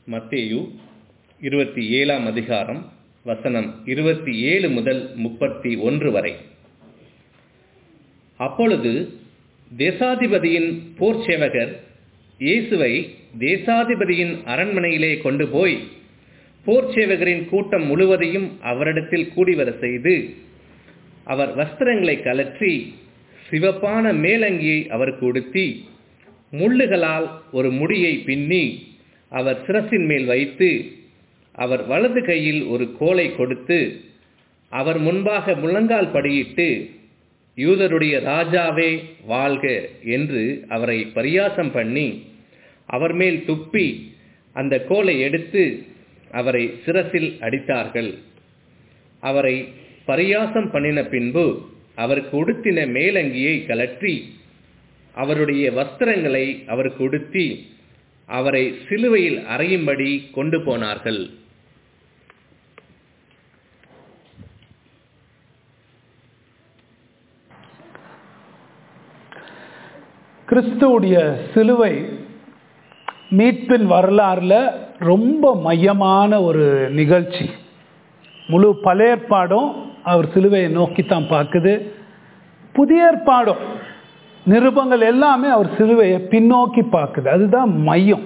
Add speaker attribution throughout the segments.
Speaker 1: மத்தேயு இருபத்தி ஏழாம் அதிகாரம் வசனம் இருபத்தி ஏழு முதல் முப்பத்தி ஒன்று வரை அப்பொழுது தேசாதிபதியின் போர் சேவகர் இயேசுவை தேசாதிபதியின் அரண்மனையிலே கொண்டு போய் போர் சேவகரின் கூட்டம் முழுவதையும் அவரிடத்தில் கூடிவர செய்து அவர் வஸ்திரங்களை கலற்றி சிவப்பான மேலங்கியை அவருக்கு உடுத்தி முள்ளுகளால் ஒரு முடியை பின்னி அவர் சிரசின் மேல் வைத்து அவர் வலது கையில் ஒரு கோலை கொடுத்து அவர் முன்பாக முழங்கால் படியிட்டு யூதருடைய ராஜாவே வாழ்க என்று அவரை பரியாசம் பண்ணி அவர் மேல் துப்பி அந்த கோலை எடுத்து அவரை சிரசில் அடித்தார்கள் அவரை பரியாசம் பண்ணின பின்பு அவருக்கு உடுத்தின மேலங்கியை கலற்றி அவருடைய வஸ்திரங்களை அவருக்கு உடுத்தி அவரை சிலுவையில் அறையும்படி கொண்டு போனார்கள்
Speaker 2: கிறிஸ்துவுடைய சிலுவை மீட்பின் வரலாறுல ரொம்ப மையமான ஒரு நிகழ்ச்சி முழு பழைய ஏற்பாடும் அவர் சிலுவையை நோக்கித்தான் பார்க்குது புதிய ஏற்பாடும் நிருபங்கள் எல்லாமே அவர் சிலுவையை பின்னோக்கி பார்க்குது அதுதான் மையம்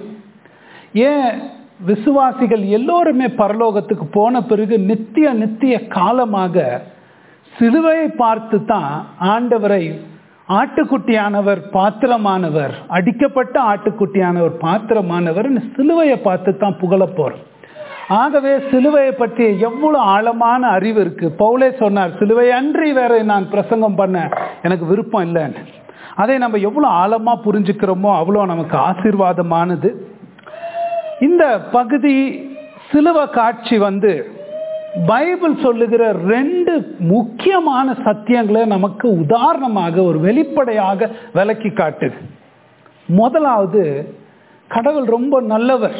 Speaker 2: ஏன் விசுவாசிகள் எல்லோருமே பரலோகத்துக்கு போன பிறகு நித்திய நித்திய காலமாக சிலுவையை பார்த்து தான் ஆண்டவரை ஆட்டுக்குட்டியானவர் பாத்திரமானவர் அடிக்கப்பட்ட ஆட்டுக்குட்டியானவர் பாத்திரமானவர் சிலுவையை பார்த்து தான் புகழ போறோம் ஆகவே சிலுவையை பற்றி எவ்வளவு ஆழமான அறிவு இருக்கு பவுலே சொன்னார் சிலுவை அன்றி வேற நான் பிரசங்கம் பண்ண எனக்கு விருப்பம் இல்லைன்னு அதை நம்ம எவ்வளோ ஆழமா புரிஞ்சுக்கிறோமோ அவ்வளோ நமக்கு ஆசீர்வாதமானது இந்த பகுதி சிலுவை காட்சி வந்து பைபிள் சொல்லுகிற ரெண்டு முக்கியமான சத்தியங்களை நமக்கு உதாரணமாக ஒரு வெளிப்படையாக விளக்கி காட்டுது முதலாவது கடவுள் ரொம்ப நல்லவர்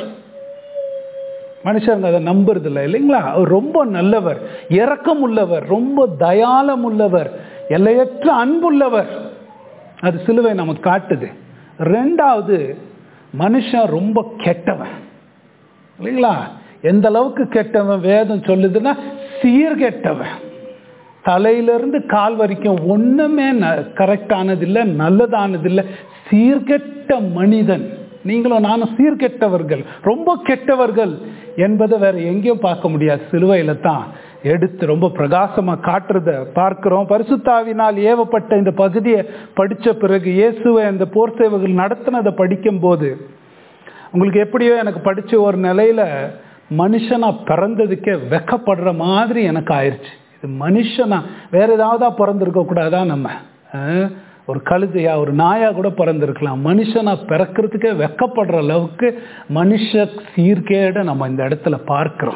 Speaker 2: மனுஷங்க அதை நம்புறது இல்லை இல்லைங்களா அவர் ரொம்ப நல்லவர் இரக்கம் உள்ளவர் ரொம்ப தயாலம் உள்ளவர் எல்லையற்ற அன்புள்ளவர் அது சிலுவை நமக்கு காட்டுது ரெண்டாவது மனுஷன் ரொம்ப கெட்டவன் இல்லைங்களா எந்த அளவுக்கு கெட்டவன் வேதம் சொல்லுதுன்னா சீர்கெட்டவன் தலையிலிருந்து கால் வரைக்கும் ஒண்ணுமே கரெக்டானது இல்லை நல்லதானது இல்லை சீர்கெட்ட மனிதன் நீங்களும் நானும் சீர்கெட்டவர்கள் ரொம்ப கெட்டவர்கள் என்பதை வேற எங்கேயும் பார்க்க முடியாது சிலுவையில தான் எடுத்து ரொம்ப பிரகாசமா காட்டுறத பார்க்கிறோம் பரிசுத்தாவினால் ஏவப்பட்ட இந்த பகுதியை படிச்ச பிறகு இயேசுவை அந்த போர் சேவைகள் நடத்தினதை படிக்கும் போது உங்களுக்கு எப்படியோ எனக்கு படிச்ச ஒரு நிலையில மனுஷனா பிறந்ததுக்கே வெக்கப்படுற மாதிரி எனக்கு ஆயிடுச்சு இது மனுஷனா வேற ஏதாவதா பிறந்திருக்க கூடாதா நம்ம ஒரு கழுதையா ஒரு நாயா கூட பிறந்திருக்கலாம் மனுஷனா பிறக்கிறதுக்கே வெக்கப்படுற அளவுக்கு மனுஷ சீர்கேடை நம்ம இந்த இடத்துல பார்க்கிறோம்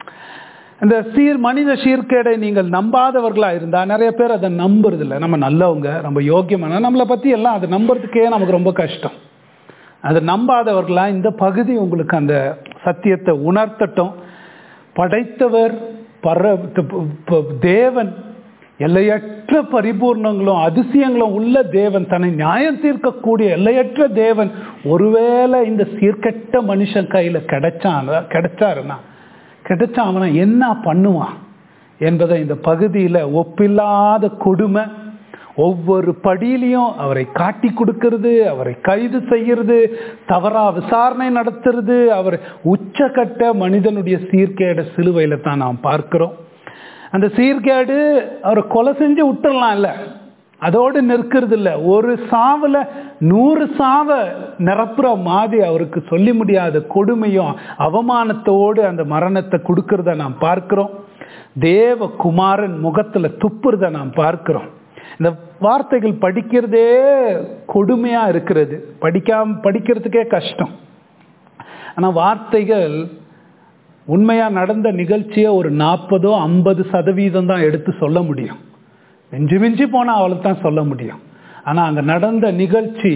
Speaker 2: இந்த சீர் மனித சீர்கேடை நீங்கள் நம்பாதவர்களா இருந்தா நிறைய பேர் அதை நம்புறது இல்லை நம்ம நல்லவங்க நம்ம யோக்கியமான நம்மளை பத்தி எல்லாம் அதை நம்புறதுக்கே நமக்கு ரொம்ப கஷ்டம் அதை நம்பாதவர்களா இந்த பகுதி உங்களுக்கு அந்த சத்தியத்தை உணர்த்தட்டும் படைத்தவர் பர தேவன் எல்லையற்ற பரிபூர்ணங்களும் அதிசயங்களும் உள்ள தேவன் தன்னை நியாயம் தீர்க்கக்கூடிய எல்லையற்ற தேவன் ஒருவேளை இந்த சீர்கெட்ட மனுஷன் கையில கிடைச்சான் கிடைச்சாருன்னா கிடைச்சா அவனை என்ன பண்ணுவான் என்பதை இந்த பகுதியில ஒப்பில்லாத கொடுமை ஒவ்வொரு படியிலையும் அவரை காட்டி கொடுக்கறது அவரை கைது செய்யறது தவறா விசாரணை நடத்துறது அவர் உச்சக்கட்ட மனிதனுடைய சீர்கேட சிலுவையில தான் நாம் பார்க்கிறோம் அந்த சீர்கேடு அவரை கொலை செஞ்சு விட்டுறலாம் இல்ல அதோடு நிற்கிறது இல்லை ஒரு சாவுல நூறு சாவை நிரப்புற மாதிரி அவருக்கு சொல்லி முடியாத கொடுமையும் அவமானத்தோடு அந்த மரணத்தை கொடுக்கறத நாம் பார்க்கிறோம் தேவ குமாரன் முகத்துல துப்புறத நாம் பார்க்கிறோம் இந்த வார்த்தைகள் படிக்கிறதே கொடுமையா இருக்கிறது படிக்காம படிக்கிறதுக்கே கஷ்டம் ஆனா வார்த்தைகள் உண்மையா நடந்த நிகழ்ச்சியை ஒரு நாற்பதோ ஐம்பது சதவீதம் தான் எடுத்து சொல்ல முடியும் மிஞ்சி மிஞ்சி போனா அவளுக்கு தான் சொல்ல முடியும் ஆனா அங்க நடந்த நிகழ்ச்சி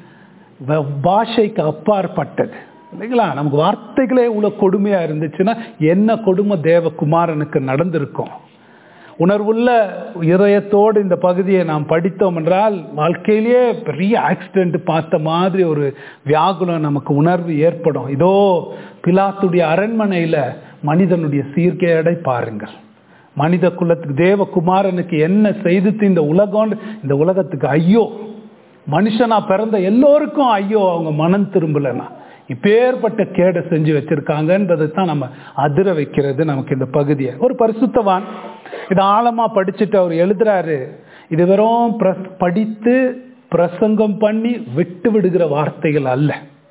Speaker 2: பாஷைக்கு அப்பாற்பட்டது இல்லைங்களா நமக்கு வார்த்தைகளே இவ்வளவு கொடுமையா இருந்துச்சுன்னா என்ன கொடுமை தேவகுமாரனுக்கு நடந்திருக்கும் உணர்வுள்ள இதயத்தோடு இந்த பகுதியை நாம் படித்தோம் என்றால் வாழ்க்கையிலேயே பெரிய ஆக்சிடென்ட் பார்த்த மாதிரி ஒரு வியாகுலம் நமக்கு உணர்வு ஏற்படும் இதோ பிலாத்துடைய அரண்மனையில் மனிதனுடைய சீர்கேடை பாருங்கள் மனித குலத்துக்கு தேவகுமாரனுக்கு என்ன செய்துட்டு இந்த உலகம் இந்த உலகத்துக்கு ஐயோ மனுஷனா பிறந்த எல்லோருக்கும் ஐயோ அவங்க மனம் திரும்பலனா இப்பேற்பட்ட கேடை செஞ்சு வச்சிருக்காங்கன்றதை தான் நம்ம அதிர வைக்கிறது நமக்கு இந்த பகுதியை ஒரு பரிசுத்தவான் இது ஆழமா படிச்சுட்டு அவர் எழுதுறாரு இது வெறும் பிரஸ் படித்து பிரசங்கம் பண்ணி விட்டு விடுகிற வார்த்தைகள் அல்ல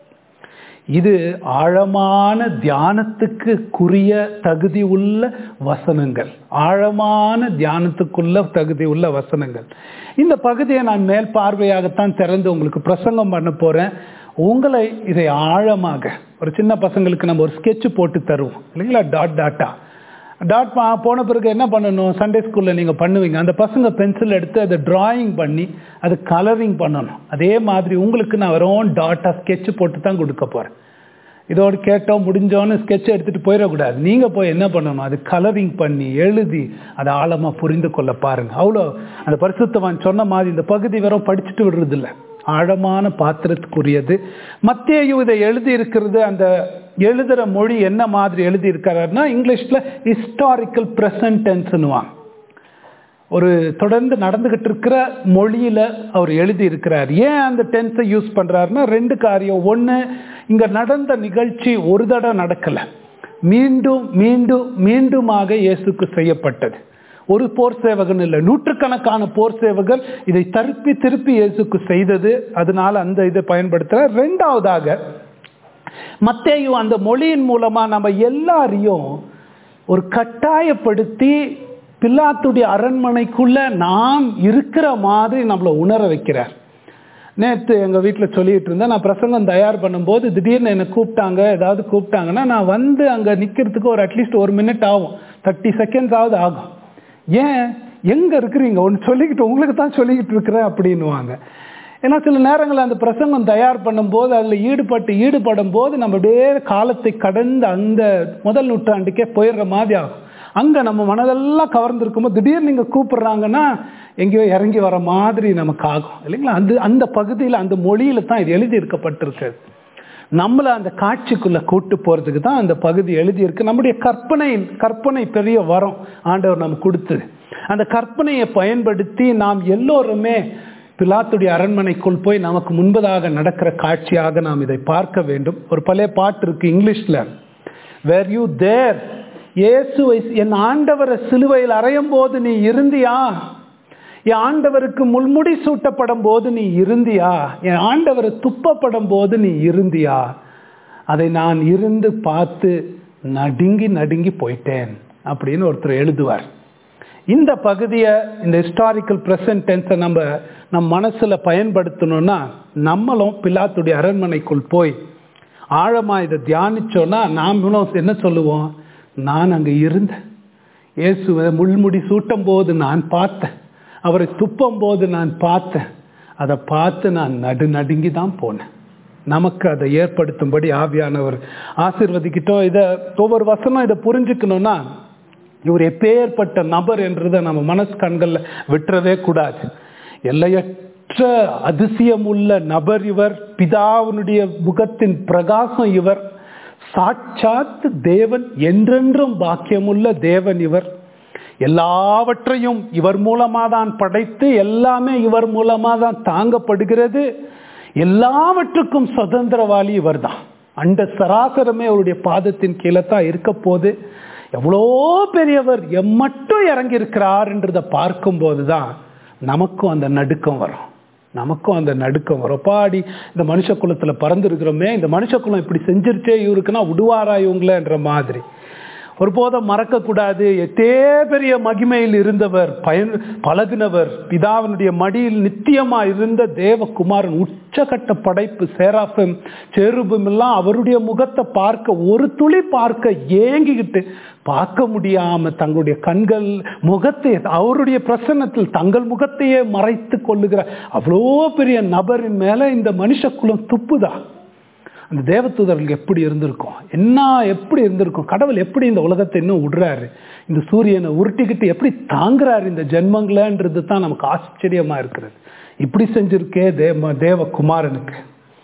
Speaker 2: இது ஆழமான தியானத்துக்கு குறிய தகுதி உள்ள வசனங்கள் ஆழமான தியானத்துக்குள்ள தகுதி உள்ள வசனங்கள் இந்த பகுதியை நான் மேல் பார்வையாகத்தான் திறந்து உங்களுக்கு பிரசங்கம் பண்ண போறேன் உங்களை இதை ஆழமாக ஒரு சின்ன பசங்களுக்கு நம்ம ஒரு ஸ்கெட்ச் போட்டு தருவோம் இல்லைங்களா டாட் டாட்டா டாட் போன பிறகு என்ன பண்ணணும் சண்டே ஸ்கூலில் நீங்கள் பண்ணுவீங்க அந்த பசங்க பென்சில் எடுத்து அதை டிராயிங் பண்ணி அது கலரிங் பண்ணணும் அதே மாதிரி உங்களுக்கு நான் வெறும் டாட்டாக ஸ்கெட்ச் போட்டு தான் கொடுக்க போகிறேன் இதோடு கேட்டோம் முடிஞ்சோன்னு ஸ்கெட்ச் எடுத்துகிட்டு போயிடக்கூடாது நீங்கள் போய் என்ன பண்ணணும் அது கலரிங் பண்ணி எழுதி அதை ஆழமாக புரிந்து கொள்ள பாருங்கள் அவ்வளோ அந்த பரிசுத்தவான் சொன்ன மாதிரி இந்த பகுதி வெறும் படிச்சுட்டு விடுறதில்ல ஆழமான பாத்திரத்துக்குரியது மத்தியும் இதை எழுதி இருக்கிறது அந்த எழுதுகிற மொழி என்ன மாதிரி எழுதி இருக்கிறாருன்னா இங்கிலீஷில் ஹிஸ்டாரிக்கல் ப்ரெசன்டென்ஸ்னுவாங்க ஒரு தொடர்ந்து நடந்துகிட்டு இருக்கிற மொழியில அவர் எழுதி இருக்கிறார் ஏன் அந்த டென்ஸை யூஸ் பண்றாருன்னா ரெண்டு காரியம் ஒன்று இங்க நடந்த நிகழ்ச்சி ஒரு தடவை நடக்கல மீண்டும் மீண்டும் மீண்டுமாக இயேசுக்கு செய்யப்பட்டது ஒரு போர் சேவகன் இல்லை நூற்றுக்கணக்கான போர் சேவகர் இதை திருப்பி திருப்பி இயேசுக்கு செய்தது அதனால அந்த இதை பயன்படுத்துற ரெண்டாவதாக மத்தேயும் அந்த மொழியின் மூலமா நம்ம எல்லாரையும் ஒரு கட்டாயப்படுத்தி பில்லாத்துடைய அரண்மனைக்குள்ள நாம் இருக்கிற மாதிரி நம்மளை உணர வைக்கிறார் நேற்று எங்கள் வீட்டில் சொல்லிட்டு இருந்தேன் நான் பிரசங்கம் தயார் பண்ணும்போது திடீர்னு என்னை கூப்பிட்டாங்க ஏதாவது கூப்பிட்டாங்கன்னா நான் வந்து அங்கே நிற்கிறதுக்கு ஒரு அட்லீஸ்ட் ஒரு மினிட் ஆகும் தேர்ட்டி செகண்ட்ஸ் ஆகுது ஆகும் ஏன் எங்கே இருக்கிறீங்க ஒன்று சொல்லிக்கிட்டு உங்களுக்கு தான் சொல்லிக்கிட்டு இருக்கிறேன் அப்படின்னுவாங்க ஏன்னா சில நேரங்களில் அந்த பிரசங்கம் தயார் பண்ணும்போது அதில் ஈடுபட்டு ஈடுபடும் போது நம்ம அப்படியே காலத்தை கடந்து அந்த முதல் நூற்றாண்டுக்கே போயிடுற மாதிரி ஆகும் அங்கே நம்ம மனதெல்லாம் கவர்ந்துருக்கும்போது திடீர்னு நீங்கள் கூப்பிடுறாங்கன்னா எங்கேயோ இறங்கி வர மாதிரி நமக்கு ஆகும் இல்லைங்களா அந்த அந்த பகுதியில் அந்த மொழியில் தான் இது எழுதி இருக்கப்பட்டிருக்கிறது நம்மளை அந்த காட்சிக்குள்ளே கூட்டு போகிறதுக்கு தான் அந்த பகுதி எழுதியிருக்கு நம்முடைய கற்பனை கற்பனை பெரிய வரம் ஆண்டவர் நம்ம கொடுத்தது அந்த கற்பனையை பயன்படுத்தி நாம் எல்லோருமே பிலாத்துடைய அரண்மனைக்குள் போய் நமக்கு முன்பதாக நடக்கிற காட்சியாக நாம் இதை பார்க்க வேண்டும் ஒரு பழைய பாட்டு இருக்கு இங்கிலீஷில் வேர் யூ தேர் இயேசுவை என் ஆண்டவரை சிலுவையில் அறையும் போது நீ இருந்தியா என் ஆண்டவருக்கு முள்முடி சூட்டப்படும் போது நீ இருந்தியா என் ஆண்டவரை துப்பப்படும் போது நீ இருந்தியா அதை நான் இருந்து பார்த்து நடுங்கி நடுங்கி போயிட்டேன் அப்படின்னு ஒருத்தர் எழுதுவார் இந்த பகுதியை இந்த ஹிஸ்டாரிக்கல் ப்ரெசன்ட் டென்ஸை நம்ம நம் மனசில் பயன்படுத்தணும்னா நம்மளும் பிலாத்துடைய அரண்மனைக்குள் போய் ஆழமாக இதை தியானிச்சோன்னா நாமளும் என்ன சொல்லுவோம் நான் அங்கே இருந்தேன் இயேசுவை முள்முடி சூட்டும் போது நான் பார்த்தேன் அவரை துப்பும் போது நான் பார்த்தேன் அதை பார்த்து நான் நடு நடுங்கி தான் போனேன் நமக்கு அதை ஏற்படுத்தும்படி ஆவியானவர் ஆசிர்வதிக்கிட்டோம் இதை ஒவ்வொரு வசனம் இதை புரிஞ்சுக்கணும்னா இவர் எப்பேற்பட்ட நபர் என்றதை நம்ம மனசு கண்களில் விட்டுறவே கூடாது எல்லையற்ற அதிசயம் உள்ள நபர் இவர் பிதாவினுடைய முகத்தின் பிரகாசம் இவர் சாட்சாத் தேவன் என்றென்றும் பாக்கியமுள்ள தேவன் இவர் எல்லாவற்றையும் இவர் மூலமாக தான் படைத்து எல்லாமே இவர் மூலமாக தான் தாங்கப்படுகிறது எல்லாவற்றுக்கும் சுதந்திரவாளி இவர் தான் அண்ட சராசரமே அவருடைய பாதத்தின் கீழே தான் இருக்க போது எவ்வளோ பெரியவர் எம்மட்டும் இறங்கி இருக்கிறார்ன்றதை பார்க்கும்போது தான் நமக்கும் அந்த நடுக்கம் வரும் நமக்கும் அந்த நடுக்கம் வரும் பாடி இந்த மனுஷ குலத்தில் பறந்துருக்கிறோமே இந்த மனுஷ குலம் இப்படி செஞ்சிருச்சே இவருக்குன்னா விடுவாரா இவங்களேன்ற மாதிரி ஒருபோதும் மறக்கக்கூடாது எத்தே பெரிய மகிமையில் இருந்தவர் பயன் பழகினவர் பிதாவினுடைய மடியில் நித்தியமா இருந்த தேவகுமாரன் உச்சகட்ட படைப்பு சேராஃபம் செருபும் எல்லாம் அவருடைய முகத்தை பார்க்க ஒரு துளி பார்க்க ஏங்கிக்கிட்டு பார்க்க முடியாம தங்களுடைய கண்கள் முகத்தை அவருடைய பிரசன்னத்தில் தங்கள் முகத்தையே மறைத்து கொள்ளுகிற அவ்வளோ பெரிய நபரின் மேல இந்த மனுஷ குலம் துப்புதா அந்த தேவதூதர்களுக்கு எப்படி இருந்திருக்கும் என்ன எப்படி இருந்திருக்கும் கடவுள் எப்படி இந்த உலகத்தை இன்னும் விடுறாரு இந்த சூரியனை உருட்டிக்கிட்டு எப்படி தாங்குறாரு இந்த ஜென்மங்களன்றது தான் நமக்கு ஆச்சரியமா இருக்கிறது இப்படி செஞ்சிருக்கே தேவ தேவகுமாரனுக்கு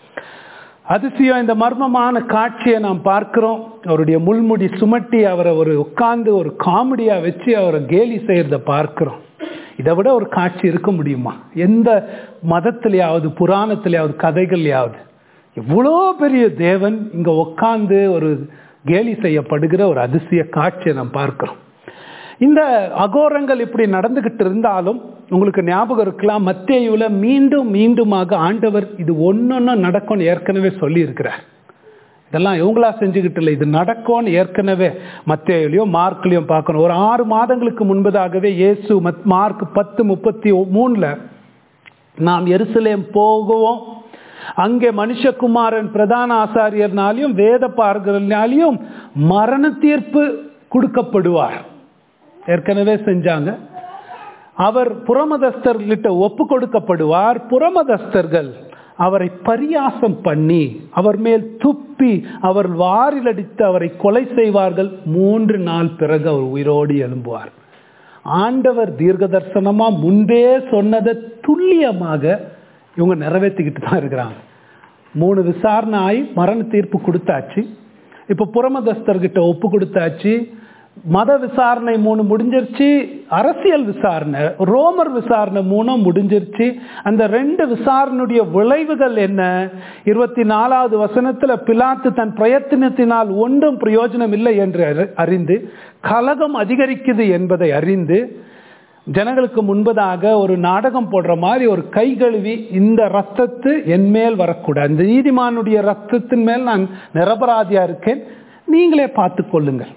Speaker 2: அதிசயம் இந்த மர்மமான காட்சியை நாம் பார்க்கிறோம் அவருடைய முள்முடி சுமட்டி அவரை ஒரு உட்கார்ந்து ஒரு காமெடியா வச்சு அவரை கேலி செய்யறத பார்க்கிறோம் இதை விட ஒரு காட்சி இருக்க முடியுமா எந்த மதத்திலேயாவது புராணத்திலேயாவது கதைகள்லையாவது எவ்வளோ பெரிய தேவன் இங்க உட்கார்ந்து ஒரு கேலி செய்யப்படுகிற ஒரு அதிசய காட்சியை நாம் பார்க்கிறோம் இந்த அகோரங்கள் இப்படி நடந்துகிட்டு இருந்தாலும் உங்களுக்கு ஞாபகம் இருக்கலாம் மத்தேயுல மீண்டும் மீண்டுமாக ஆண்டவர் இது ஒன்னொன்னு நடக்கும்னு ஏற்கனவே சொல்லி இருக்கிறார் இதெல்லாம் இவங்களா செஞ்சுக்கிட்டு இல்லை இது நடக்கும்னு ஏற்கனவே மத்தேயுலையும் மார்க்லையும் பார்க்கணும் ஒரு ஆறு மாதங்களுக்கு முன்பதாகவே இயேசு மத் மார்க் பத்து முப்பத்தி மூணுல நாம் எருசலேம் போகுவோம் அங்கே மனுஷகுமாரன் பிரதான ஆசாரியர்னாலையும் வேத பார்கனாலையும் மரண தீர்ப்பு கொடுக்கப்படுவார் ஏற்கனவே செஞ்சாங்க அவர் புறமதஸ்தர்கிட்ட ஒப்பு கொடுக்கப்படுவார் புறமதஸ்தர்கள் அவரை பரியாசம் பண்ணி அவர் மேல் துப்பி அவர் வாரில் அடித்து அவரை கொலை செய்வார்கள் மூன்று நாள் பிறகு அவர் உயிரோடு எழும்புவார் ஆண்டவர் தீர்க்க தரிசனமா முன்பே சொன்னதை துல்லியமாக இவங்க நிறைவேற்றிக்கிட்டு தான் இருக்கிறாங்க மூணு விசாரணை ஆகி மரண தீர்ப்பு கொடுத்தாச்சு இப்போ புறமதஸ்தர்கிட்ட ஒப்பு கொடுத்தாச்சு மத விசாரணை மூணு முடிஞ்சிருச்சு அரசியல் விசாரணை ரோமர் விசாரணை மூணும் முடிஞ்சிருச்சு அந்த ரெண்டு விசாரணையுடைய விளைவுகள் என்ன இருபத்தி நாலாவது வசனத்துல பிலாத்து தன் பிரயத்தனத்தினால் ஒன்றும் பிரயோஜனம் இல்லை என்று அறிந்து கலகம் அதிகரிக்குது என்பதை அறிந்து ஜனங்களுக்கு முன்பதாக ஒரு நாடகம் போடுற மாதிரி ஒரு கை கழுவி இந்த ரத்தத்து என் மேல் வரக்கூடாது இந்த நீதிமானுடைய ரத்தத்தின் மேல் நான் நிரபராதியா இருக்கேன் நீங்களே பார்த்து கொள்ளுங்கள்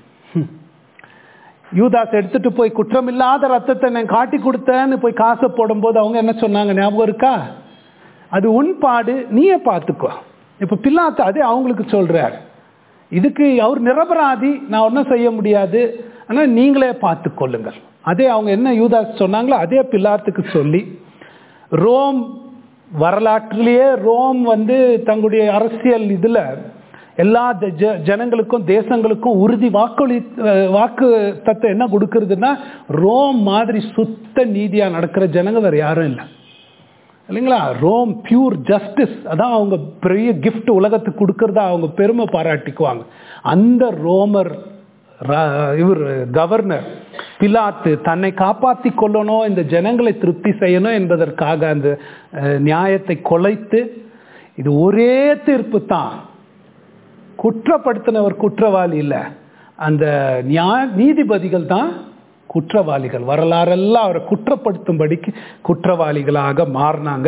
Speaker 2: யூதாஸ் எடுத்துட்டு போய் குற்றமில்லாத ரத்தத்தை நான் காட்டி கொடுத்தேன்னு போய் காசை போடும்போது அவங்க என்ன சொன்னாங்க ஞாபகம் இருக்கா அது உன் பாடு நீயே பார்த்துக்கோ இப்போ பில்லாத்து அதே அவங்களுக்கு சொல்றார் இதுக்கு அவர் நிரபராதி நான் ஒன்றும் செய்ய முடியாது ஆனால் நீங்களே பார்த்து கொள்ளுங்கள் அதே அவங்க என்ன யூதாஸ் சொன்னாங்களோ அதே பில்லாத்துக்கு சொல்லி ரோம் வரலாற்றிலேயே ரோம் வந்து தங்களுடைய அரசியல் இதில் எல்லா ஜனங்களுக்கும் தேசங்களுக்கும் உறுதி வாக்களி வாக்கு தத்தை என்ன கொடுக்கறதுன்னா ரோம் மாதிரி சுத்த நீதியா நடக்கிற ஜனங்க வேற யாரும் இல்லை இல்லைங்களா ரோம் பியூர் ஜஸ்டிஸ் அதான் அவங்க பெரிய கிஃப்ட் உலகத்துக்கு கொடுக்கறதா அவங்க பெருமை பாராட்டிக்குவாங்க அந்த ரோமர் இவர் கவர்னர் பிலாத்து தன்னை காப்பாற்றி கொள்ளணும் இந்த ஜனங்களை திருப்தி செய்யணும் என்பதற்காக அந்த நியாயத்தை கொலைத்து இது ஒரே தீர்ப்பு தான் குற்றப்படுத்தினவர் குற்றவாளி இல்லை அந்த நியாய நீதிபதிகள் தான் குற்றவாளிகள் வரலாறெல்லாம் அவரை குற்றப்படுத்தும்படிக்கு குற்றவாளிகளாக மாறினாங்க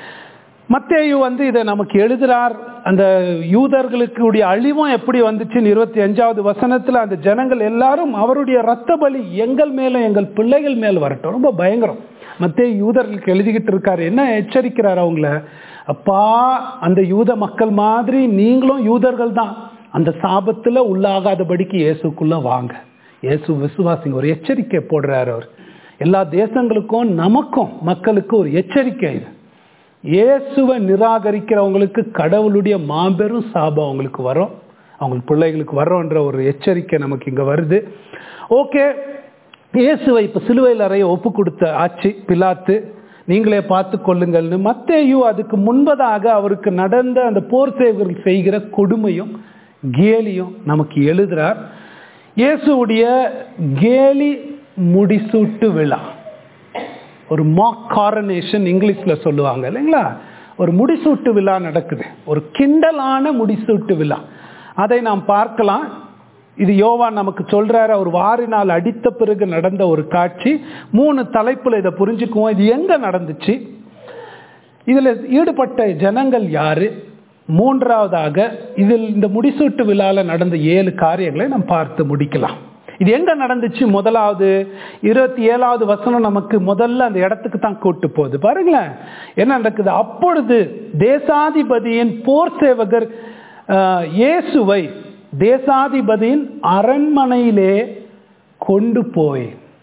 Speaker 2: மத்தேயு வந்து இதை நமக்கு எழுதுறார் அந்த யூதர்களுக்கு உடைய அழிவும் எப்படி வந்துச்சுன்னு இருபத்தி அஞ்சாவது வசனத்தில் அந்த ஜனங்கள் எல்லாரும் அவருடைய ரத்த பலி எங்கள் மேலும் எங்கள் பிள்ளைகள் மேல் வரட்டும் ரொம்ப பயங்கரம் மத்திய யூதர்களுக்கு எழுதிக்கிட்டு இருக்காரு என்ன எச்சரிக்கிறார் அவங்கள அப்பா அந்த யூத மக்கள் மாதிரி நீங்களும் யூதர்கள் தான் அந்த சாபத்தில் உள்ளாகாதபடிக்கு இயேசுக்குள்ள வாங்க இயேசு விசுவாசிங்க ஒரு எச்சரிக்கை போடுறாரு அவர் எல்லா தேசங்களுக்கும் நமக்கும் மக்களுக்கு ஒரு எச்சரிக்கை இது இயேசுவை நிராகரிக்கிறவங்களுக்கு கடவுளுடைய மாபெரும் சாபம் அவங்களுக்கு வரும் அவங்க பிள்ளைகளுக்கு வரோன்ற ஒரு எச்சரிக்கை நமக்கு இங்க வருது ஓகே இயேசுவை இப்போ சிலுவையில் அறைய ஒப்பு கொடுத்த ஆட்சி பிலாத்து நீங்களே பார்த்து கொள்ளுங்கள்னு மத்தேயு அதுக்கு முன்பதாக அவருக்கு நடந்த அந்த போர் சேவர்கள் செய்கிற கொடுமையும் கேலியும் நமக்கு எழுதுறார் இயேசுடைய கேலி முடிசூட்டு விழா ஒரு மாக் காரனேஷன் இங்கிலீஷில் சொல்லுவாங்க இல்லைங்களா ஒரு முடிசூட்டு விழா நடக்குது ஒரு கிண்டலான முடிசூட்டு விழா அதை நாம் பார்க்கலாம் இது யோவா நமக்கு சொல்றாரு அவர் வாரினால் அடித்த பிறகு நடந்த ஒரு காட்சி மூணு தலைப்புல இதை புரிஞ்சுக்குவோம் இது எங்க நடந்துச்சு இதுல ஈடுபட்ட ஜனங்கள் யாரு மூன்றாவதாக இதில் இந்த முடிசூட்டு விழால நடந்த ஏழு காரியங்களை நாம் பார்த்து முடிக்கலாம் இது எங்க நடந்துச்சு முதலாவது இருபத்தி ஏழாவது வசனம் நமக்கு முதல்ல அந்த இடத்துக்கு தான் கூட்டு போகுது பாருங்களேன் என்ன நடக்குது அப்பொழுது தேசாதிபதியின் போர் சேவகர் இயேசுவை தேசாதிபதியின் அரண்மனையிலே கொண்டு போய்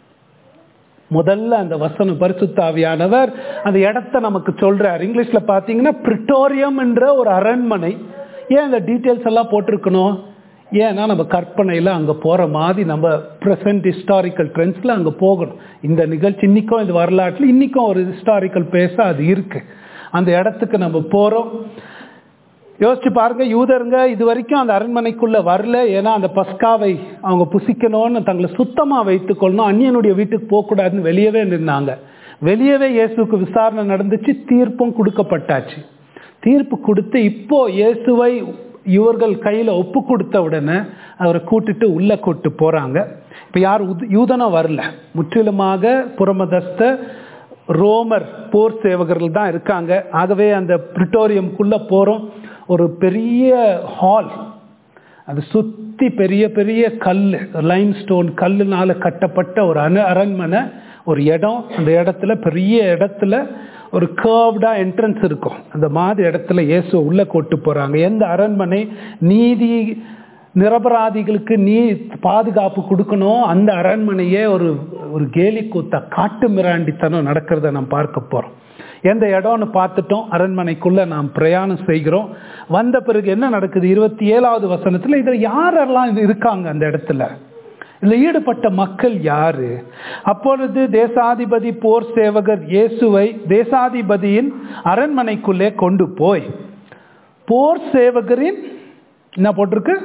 Speaker 2: முதல்ல அந்த வசனம் பரிசுத்தாவியானவர் அந்த இடத்த நமக்கு சொல்றார் இங்கிலீஷ்ல பாத்தீங்கன்னா பிரிட்டோரியம் என்ற ஒரு அரண்மனை ஏன் இந்த டீட்டெயில்ஸ் எல்லாம் போட்டிருக்கணும் ஏன்னா நம்ம கற்பனையில் அங்கே போகிற மாதிரி நம்ம ப்ரெசன்ட் ஹிஸ்டாரிக்கல் ட்ரெண்ட்ஸில் அங்கே போகணும் இந்த நிகழ்ச்சி இன்றைக்கும் இந்த வரலாற்றில் இன்றைக்கும் ஒரு ஹிஸ்டாரிக்கல் பேச அது இருக்குது அந்த இடத்துக்கு நம்ம போகிறோம் யோசிச்சு பாருங்க யூதருங்க இது வரைக்கும் அந்த அரண்மனைக்குள்ள வரல ஏன்னா அந்த பஸ்காவை அவங்க புசிக்கணும்னு தங்களை சுத்தமா வைத்துக்கொள்ளணும் அந்நியனுடைய வீட்டுக்கு போகக்கூடாதுன்னு வெளியவே நின்னாங்க வெளியவே இயேசுக்கு விசாரணை நடந்துச்சு தீர்ப்பும் கொடுக்கப்பட்டாச்சு தீர்ப்பு கொடுத்து இப்போ இயேசுவை இவர்கள் கையில ஒப்பு கொடுத்த உடனே அவரை கூட்டிட்டு உள்ள கூட்டு போறாங்க இப்ப யார் உத்- யூதனும் வரல முற்றிலுமாக புறமதஸ்த ரோமர் போர் சேவகர்கள் தான் இருக்காங்க ஆகவே அந்த பிரிட்டோரியம்குள்ள போறோம் ஒரு பெரிய ஹால் அது சுத்தி பெரிய பெரிய கல் லைம் ஸ்டோன் கல்லுனால கட்டப்பட்ட ஒரு அணு அரண்மனை ஒரு இடம் அந்த இடத்துல பெரிய இடத்துல ஒரு கேர்வ்டா என்ட்ரன்ஸ் இருக்கும் அந்த மாதிரி இடத்துல இயேசு உள்ள கொட்டு போறாங்க எந்த அரண்மனை நீதி நிரபராதிகளுக்கு நீ பாதுகாப்பு கொடுக்கணும் அந்த அரண்மனையே ஒரு ஒரு கேலி கூத்த காட்டு மிராண்டித்தனம் நடக்கிறத நாம் பார்க்க போறோம் எந்த இடம்னு பார்த்துட்டோம் அரண்மனைக்குள்ள நாம் பிரயாணம் செய்கிறோம் வந்த பிறகு என்ன நடக்குது இருபத்தி ஏழாவது வசனத்துல இதுல யாரெல்லாம் இது இருக்காங்க அந்த இடத்துல இதுல ஈடுபட்ட மக்கள் யாரு அப்பொழுது தேசாதிபதி போர் சேவகர் இயேசுவை தேசாதிபதியின் அரண்மனைக்குள்ளே கொண்டு போய் போர் சேவகரின் என்ன போட்டிருக்கு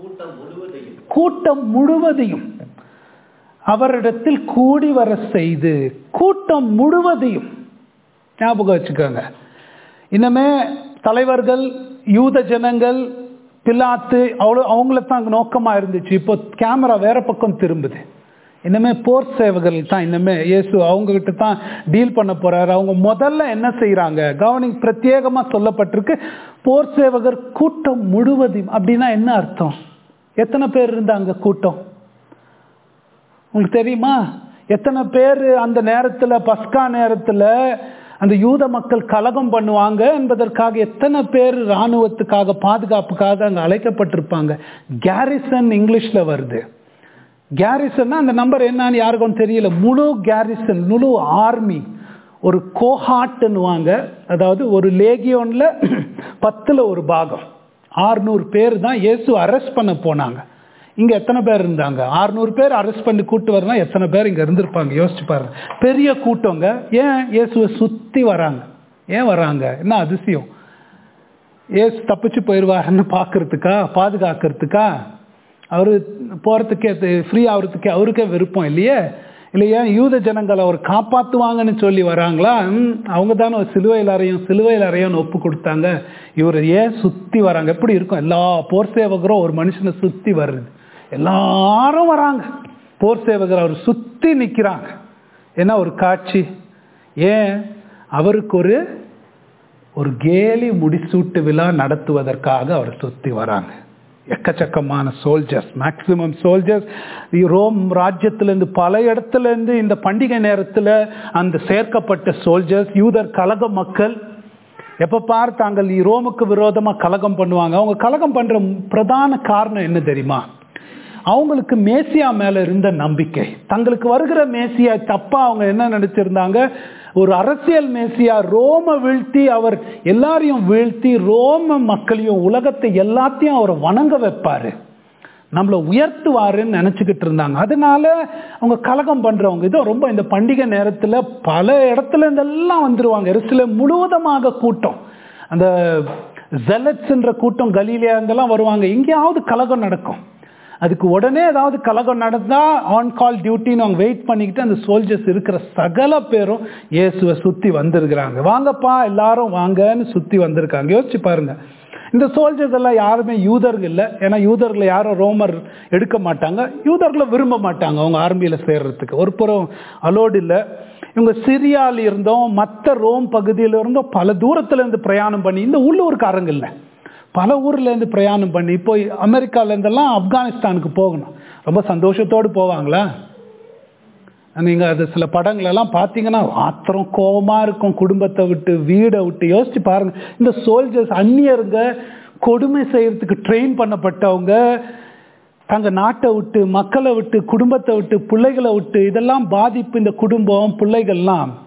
Speaker 2: கூட்டம் முழுவதையும் அவரிடத்தில் கூடி வர செய்து கூட்டம் முழுவதையும் ஞாபகம் வச்சுக்கோங்க இன்னமே தலைவர்கள் யூத ஜனங்கள் பிலாத்து அவ்வளோ அவங்கள தான் அங்க நோக்கமா இருந்துச்சு இப்போ கேமரா வேற பக்கம் திரும்புது இனிமே போர் சேவகர்கள் தான் இனிமே இயேசு அவங்க கிட்ட தான் டீல் பண்ண போறாரு அவங்க முதல்ல என்ன செய்றாங்க கவனி பிரத்யேகமா சொல்லப்பட்டிருக்கு போர் சேவகர் கூட்டம் முழுவதையும் அப்படின்னா என்ன அர்த்தம் எத்தனை பேர் இருந்தாங்க கூட்டம் உங்களுக்கு தெரியுமா எத்தனை பேர் அந்த நேரத்துல பஸ்கா நேரத்துல அந்த யூத மக்கள் கலகம் பண்ணுவாங்க என்பதற்காக எத்தனை பேர் இராணுவத்துக்காக பாதுகாப்புக்காக அங்க அழைக்கப்பட்டிருப்பாங்க கேரிசன் இங்கிலீஷ்ல வருது கேரிசன்னா அந்த நம்பர் என்னன்னு யாருக்கும் தெரியல முழு கேரிசன் முழு ஆர்மி ஒரு கோஹாட்டுன்னுவாங்க அதாவது ஒரு லேகியோன்ல பத்துல ஒரு பாகம் ஆறுநூறு பேர் தான் இயேசு அரெஸ்ட் பண்ண போனாங்க இங்க எத்தனை பேர் இருந்தாங்க ஆறுநூறு பேர் அரெஸ்ட் பண்ணி கூட்டு வரனா எத்தனை பேர் இங்க இருந்திருப்பாங்க யோசிச்சு பாருங்க பெரிய கூட்டங்க ஏன் இயேசுவை சுத்தி வராங்க ஏன் வராங்க என்ன அதிசயம் ஏசு தப்பிச்சு போயிடுவாருன்னு பார்க்கறதுக்கா பாதுகாக்கிறதுக்கா அவரு போறதுக்கே ஃப்ரீ ஆகிறதுக்கே அவருக்கே விருப்பம் இல்லையே இல்லையா யூத ஜனங்களை அவர் காப்பாத்துவாங்கன்னு சொல்லி வராங்களா ம், அவங்க தானே ஒரு சிலுவையில் அறையும் சிலுவையில் அறையும்னு ஒப்பு கொடுத்தாங்க இவர் ஏன் சுத்தி வராங்க எப்படி இருக்கும் எல்லா போர் சேவகரும் ஒரு மனுஷனை சுத்தி வருது எல்லாரும் வராங்க போர் சேவகர் அவர் சுத்தி நிக்கிறாங்க என்ன ஒரு காட்சி ஏன் அவருக்கு ஒரு ஒரு கேலி முடிசூட்டு விழா நடத்துவதற்காக அவர் சுத்தி வராங்க எக்கச்சக்கமான சோல்ஜர்ஸ் மேக்சிமம் சோல்ஜர்ஸ் ரோம் ராஜ்யத்திலிருந்து பல இடத்துல இருந்து இந்த பண்டிகை நேரத்தில் அந்த சேர்க்கப்பட்ட சோல்ஜர்ஸ் யூதர் கலக மக்கள் எப்ப பார் தாங்கள் ரோமுக்கு விரோதமா கலகம் பண்ணுவாங்க அவங்க கலகம் பண்ற பிரதான காரணம் என்ன தெரியுமா அவங்களுக்கு மேசியா மேல இருந்த நம்பிக்கை தங்களுக்கு வருகிற மேசியா தப்பா அவங்க என்ன நினைச்சிருந்தாங்க ஒரு அரசியல் மேசியா ரோம வீழ்த்தி அவர் எல்லாரையும் வீழ்த்தி ரோம மக்களையும் உலகத்தை எல்லாத்தையும் அவர் வணங்க வைப்பாரு நம்மளை உயர்த்துவாருன்னு நினைச்சுக்கிட்டு இருந்தாங்க அதனால அவங்க கலகம் பண்றவங்க இதோ ரொம்ப இந்த பண்டிகை நேரத்துல பல இடத்துல இருந்தெல்லாம் வந்துருவாங்க எருசலேம் முழுவதுமாக கூட்டம் அந்த ஜெலட்ஸ்ன்ற கூட்டம் கலீலியா இருந்தெல்லாம் வருவாங்க எங்கேயாவது கலகம் நடக்கும் அதுக்கு உடனே ஏதாவது கலகம் நடந்தா ஆன் கால் டியூட்டின்னு அவங்க வெயிட் பண்ணிக்கிட்டு அந்த சோல்ஜர்ஸ் இருக்கிற சகல பேரும் இயேசுவை சுத்தி வந்திருக்கிறாங்க வாங்கப்பா எல்லாரும் வாங்கன்னு சுத்தி வந்திருக்காங்க யோசிச்சு பாருங்க இந்த சோல்ஜர்ஸ் எல்லாம் யாருமே யூதர்கள் இல்லை ஏன்னா யூதர்களை யாரும் ரோமர் எடுக்க மாட்டாங்க யூதர்களை விரும்ப மாட்டாங்க அவங்க ஆர்மியில சேர்றதுக்கு ஒரு புறம் அலோடு இல்லை இவங்க சிரியால இருந்தோம் மற்ற ரோம் பகுதியில இருந்தோம் பல தூரத்துல இருந்து பிரயாணம் பண்ணி இந்த உள்ளூர்காரங்க இல்லை பல ஊர்ல இருந்து பிரயாணம் பண்ணி இப்போ அமெரிக்கால இருந்தெல்லாம் ஆப்கானிஸ்தானுக்கு போகணும் ரொம்ப சந்தோஷத்தோடு போவாங்களா நீங்க அது சில படங்கள் எல்லாம் பார்த்தீங்கன்னா ஆத்திரம் கோபமா இருக்கும் குடும்பத்தை விட்டு வீடை விட்டு யோசிச்சு பாருங்க இந்த சோல்ஜர்ஸ் அந்நியருங்க கொடுமை செய்யறதுக்கு ட்ரெயின் பண்ணப்பட்டவங்க தங்க நாட்டை விட்டு மக்களை விட்டு குடும்பத்தை விட்டு பிள்ளைகளை விட்டு இதெல்லாம் பாதிப்பு இந்த குடும்பம் பிள்ளைகள்லாம்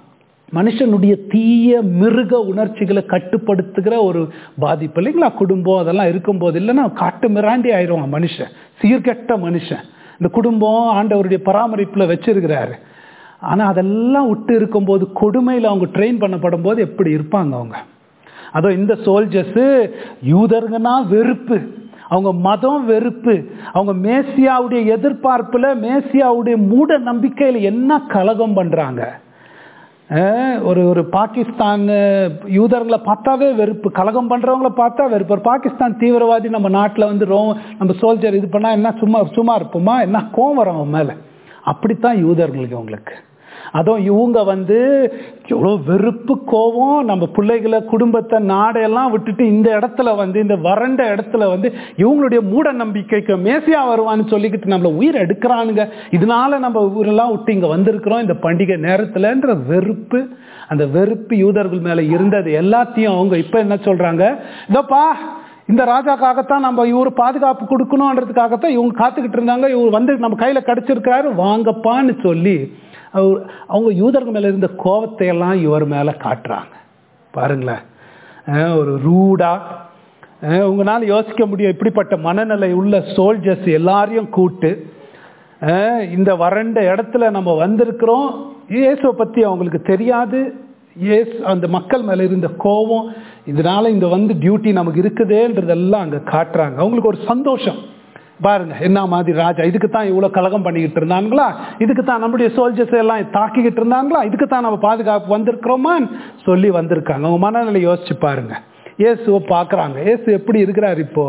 Speaker 2: மனுஷனுடைய தீய மிருக உணர்ச்சிகளை கட்டுப்படுத்துகிற ஒரு பாதிப்பு இல்லைங்களா குடும்பம் அதெல்லாம் இருக்கும்போது இல்லைன்னா காட்டு மிராண்டி ஆயிடுவான் மனுஷன் சீர்கெட்ட மனுஷன் இந்த குடும்பம் ஆண்டவருடைய பராமரிப்பில் வச்சிருக்கிறாரு ஆனால் அதெல்லாம் விட்டு இருக்கும்போது கொடுமையில் அவங்க ட்ரெயின் பண்ணப்படும் போது எப்படி இருப்பாங்க அவங்க அதோ இந்த சோல்ஜர்ஸு யூதருங்கன்னா வெறுப்பு அவங்க மதம் வெறுப்பு அவங்க மேசியாவுடைய எதிர்பார்ப்புல மேசியாவுடைய மூட நம்பிக்கையில் என்ன கலகம் பண்றாங்க அஹ் ஒரு ஒரு பாகிஸ்தான் யூதர்களை பார்த்தாவே வெறுப்பு கலகம் பண்றவங்கள பார்த்தா வெறுப்பு ஒரு பாகிஸ்தான் தீவிரவாதி நம்ம நாட்டில் வந்து ரோ நம்ம சோல்ஜர் இது பண்ணா என்ன சும்மா சும்மா இருப்போமா என்ன கோவம் வரும் அவன் மேல அப்படித்தான் யூதர்களுக்கு அவங்களுக்கு அதுவும் இவங்க வந்து எவ்வளோ வெறுப்பு கோவம் நம்ம பிள்ளைகளை குடும்பத்தை நாடையெல்லாம் விட்டுட்டு இந்த இடத்துல வந்து இந்த வறண்ட இடத்துல வந்து இவங்களுடைய மூட நம்பிக்கைக்கு மேசியா வருவான்னு சொல்லிக்கிட்டு நம்மளை உயிர் எடுக்கிறானுங்க இதனால நம்ம ஊரெல்லாம் விட்டு இங்கே வந்திருக்கிறோம் இந்த பண்டிகை நேரத்துலன்ற வெறுப்பு அந்த வெறுப்பு யூதர்கள் மேலே இருந்தது எல்லாத்தையும் அவங்க இப்போ என்ன சொல்றாங்க இதோப்பா இந்த ராஜாக்காகத்தான் நம்ம இவர் பாதுகாப்பு கொடுக்கணுன்றதுக்காகத்தான் இவங்க காத்துக்கிட்டு இருந்தாங்க இவர் வந்து நம்ம கையில் கிடைச்சிருக்காரு வாங்கப்பான்னு சொல்லி அவர் அவங்க யூதர்கள் மேலே இருந்த கோபத்தை எல்லாம் இவர் மேலே காட்டுறாங்க பாருங்களேன் அஹ் ஒரு ரூடா அஹ் உங்களால் யோசிக்க முடியும் இப்படிப்பட்ட மனநிலை உள்ள சோல்ஜர்ஸ் எல்லாரையும் கூட்டு அஹ் இந்த வறண்ட இடத்துல நம்ம வந்திருக்கிறோம் இயேசுவை பற்றி அவங்களுக்கு தெரியாது இயேசு அந்த மக்கள் மேலே இருந்த கோபம் இதனால இந்த வந்து டியூட்டி நமக்கு இருக்குதேன்றதெல்லாம் அங்கே காட்டுறாங்க அவங்களுக்கு ஒரு சந்தோஷம் பாருங்க என்ன மாதிரி ராஜா இதுக்கு தான் இவ்வளோ கலகம் பண்ணிக்கிட்டு இருந்தாங்களா இதுக்கு தான் நம்முடைய சோல்ஜர்ஸ் எல்லாம் தாக்கிக்கிட்டு இருந்தாங்களா இதுக்கு தான் நம்ம பாதுகாப்பு வந்திருக்கிறோமான்னு சொல்லி வந்திருக்காங்க அவங்க மனநிலை யோசிச்சு பாருங்க இயேசுவை பார்க்குறாங்க இயேசு எப்படி இருக்கிறார் இப்போ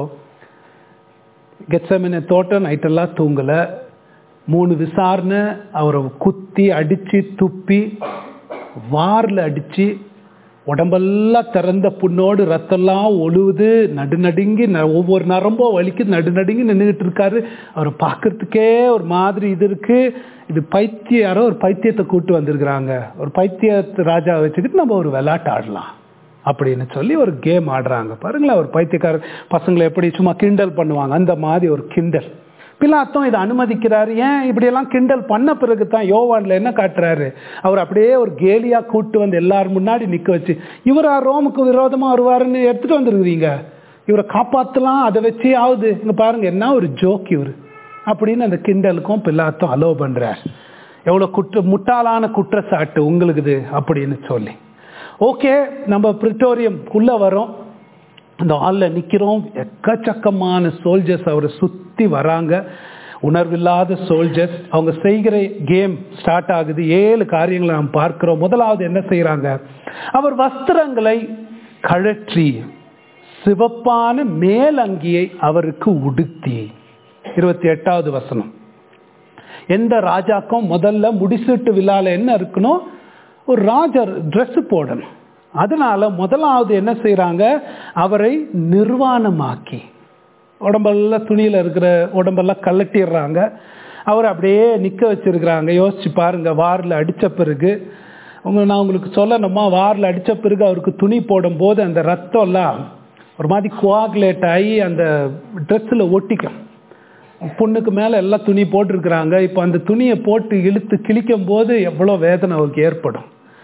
Speaker 2: கெட்சமின தோட்டம் நைட்டெல்லாம் தூங்கலை மூணு விசாரணை அவரை குத்தி அடித்து துப்பி வாரில் அடித்து உடம்பெல்லாம் திறந்த புண்ணோடு ரத்தம்லாம் ஒழுவுது நடுநடுங்கி ந- ஒவ்வொரு நரம்போ வலிக்கு நடுநடுங்கி நின்றுகிட்டு இருக்காரு அவரை பார்க்கறதுக்கே ஒரு மாதிரி இது இருக்கு இது பைத்திய யாரோ ஒரு பைத்தியத்தை கூட்டு வந்திருக்கிறாங்க ஒரு பைத்திய ராஜா வச்சுக்கிட்டு நம்ம ஒரு விளையாட்டு ஆடலாம் அப்படின்னு சொல்லி ஒரு கேம் ஆடுறாங்க பாருங்களேன் ஒரு பைத்தியக்கார பசங்களை எப்படி சும்மா கிண்டல் பண்ணுவாங்க அந்த மாதிரி ஒரு கிண்டல் பிலாத்தும் இதை அனுமதிக்கிறாரு ஏன் இப்படியெல்லாம் கிண்டல் பண்ண பிறகு தான் யோவான்ல என்ன காட்டுறாரு அவர் அப்படியே ஒரு கேலியா கூட்டு வந்து எல்லாரும் முன்னாடி நிக்க வச்சு இவரா ரோமுக்கு விரோதமா வருவாருன்னு எடுத்துட்டு வந்துருக்குறீங்க இவரை காப்பாத்தலாம் அதை வச்சே ஆகுது இங்க பாருங்க என்ன ஒரு ஜோக் இவர் அப்படின்னு அந்த கிண்டலுக்கும் பிலாத்தும் அலோ பண்றார் எவ்வளவு குற்ற முட்டாளான குற்றச்சாட்டு உங்களுக்கு இது அப்படின்னு சொல்லி ஓகே நம்ம பிரிட்டோரியம் உள்ள வரோம் அந்த ஹாலில் நிற்கிறோம் எக்கச்சக்கமான சோல்ஜர்ஸ் அவரை சுற்றி வராங்க உணர்வில்லாத சோல்ஜர்ஸ் அவங்க செய்கிற கேம் ஸ்டார்ட் ஆகுது ஏழு காரியங்களை நாம் பார்க்கிறோம் முதலாவது என்ன செய்கிறாங்க அவர் வஸ்திரங்களை கழற்றி சிவப்பான மேலங்கியை அவருக்கு உடுத்தி இருபத்தி எட்டாவது வசனம் எந்த ராஜாக்கும் முதல்ல முடிசூட்டு விழால என்ன இருக்கணும் ஒரு ராஜர் Dress போடணும் அதனால முதலாவது என்ன செய்றாங்க அவரை நிர்வாணமாக்கி உடம்பெல்லாம் துணியில இருக்கிற உடம்பெல்லாம் கலட்டிடுறாங்க அவரை அப்படியே நிக்க வச்சிருக்கிறாங்க யோசிச்சு பாருங்க வாரில் அடிச்ச பிறகு உங்க நான் உங்களுக்கு சொல்லணுமா வாரில் அடிச்ச பிறகு அவருக்கு துணி போடும்போது அந்த ரத்தம்லாம் ஒரு மாதிரி குவாகுலேட் ஆகி அந்த ட்ரெஸ்ஸில் ஒட்டிக்கும் பொண்ணுக்கு மேலே எல்லாம் துணி போட்டிருக்கிறாங்க இப்போ அந்த துணியை போட்டு இழுத்து கிழிக்கும் போது எவ்வளோ வேதனை அவருக்கு ஏற்படும்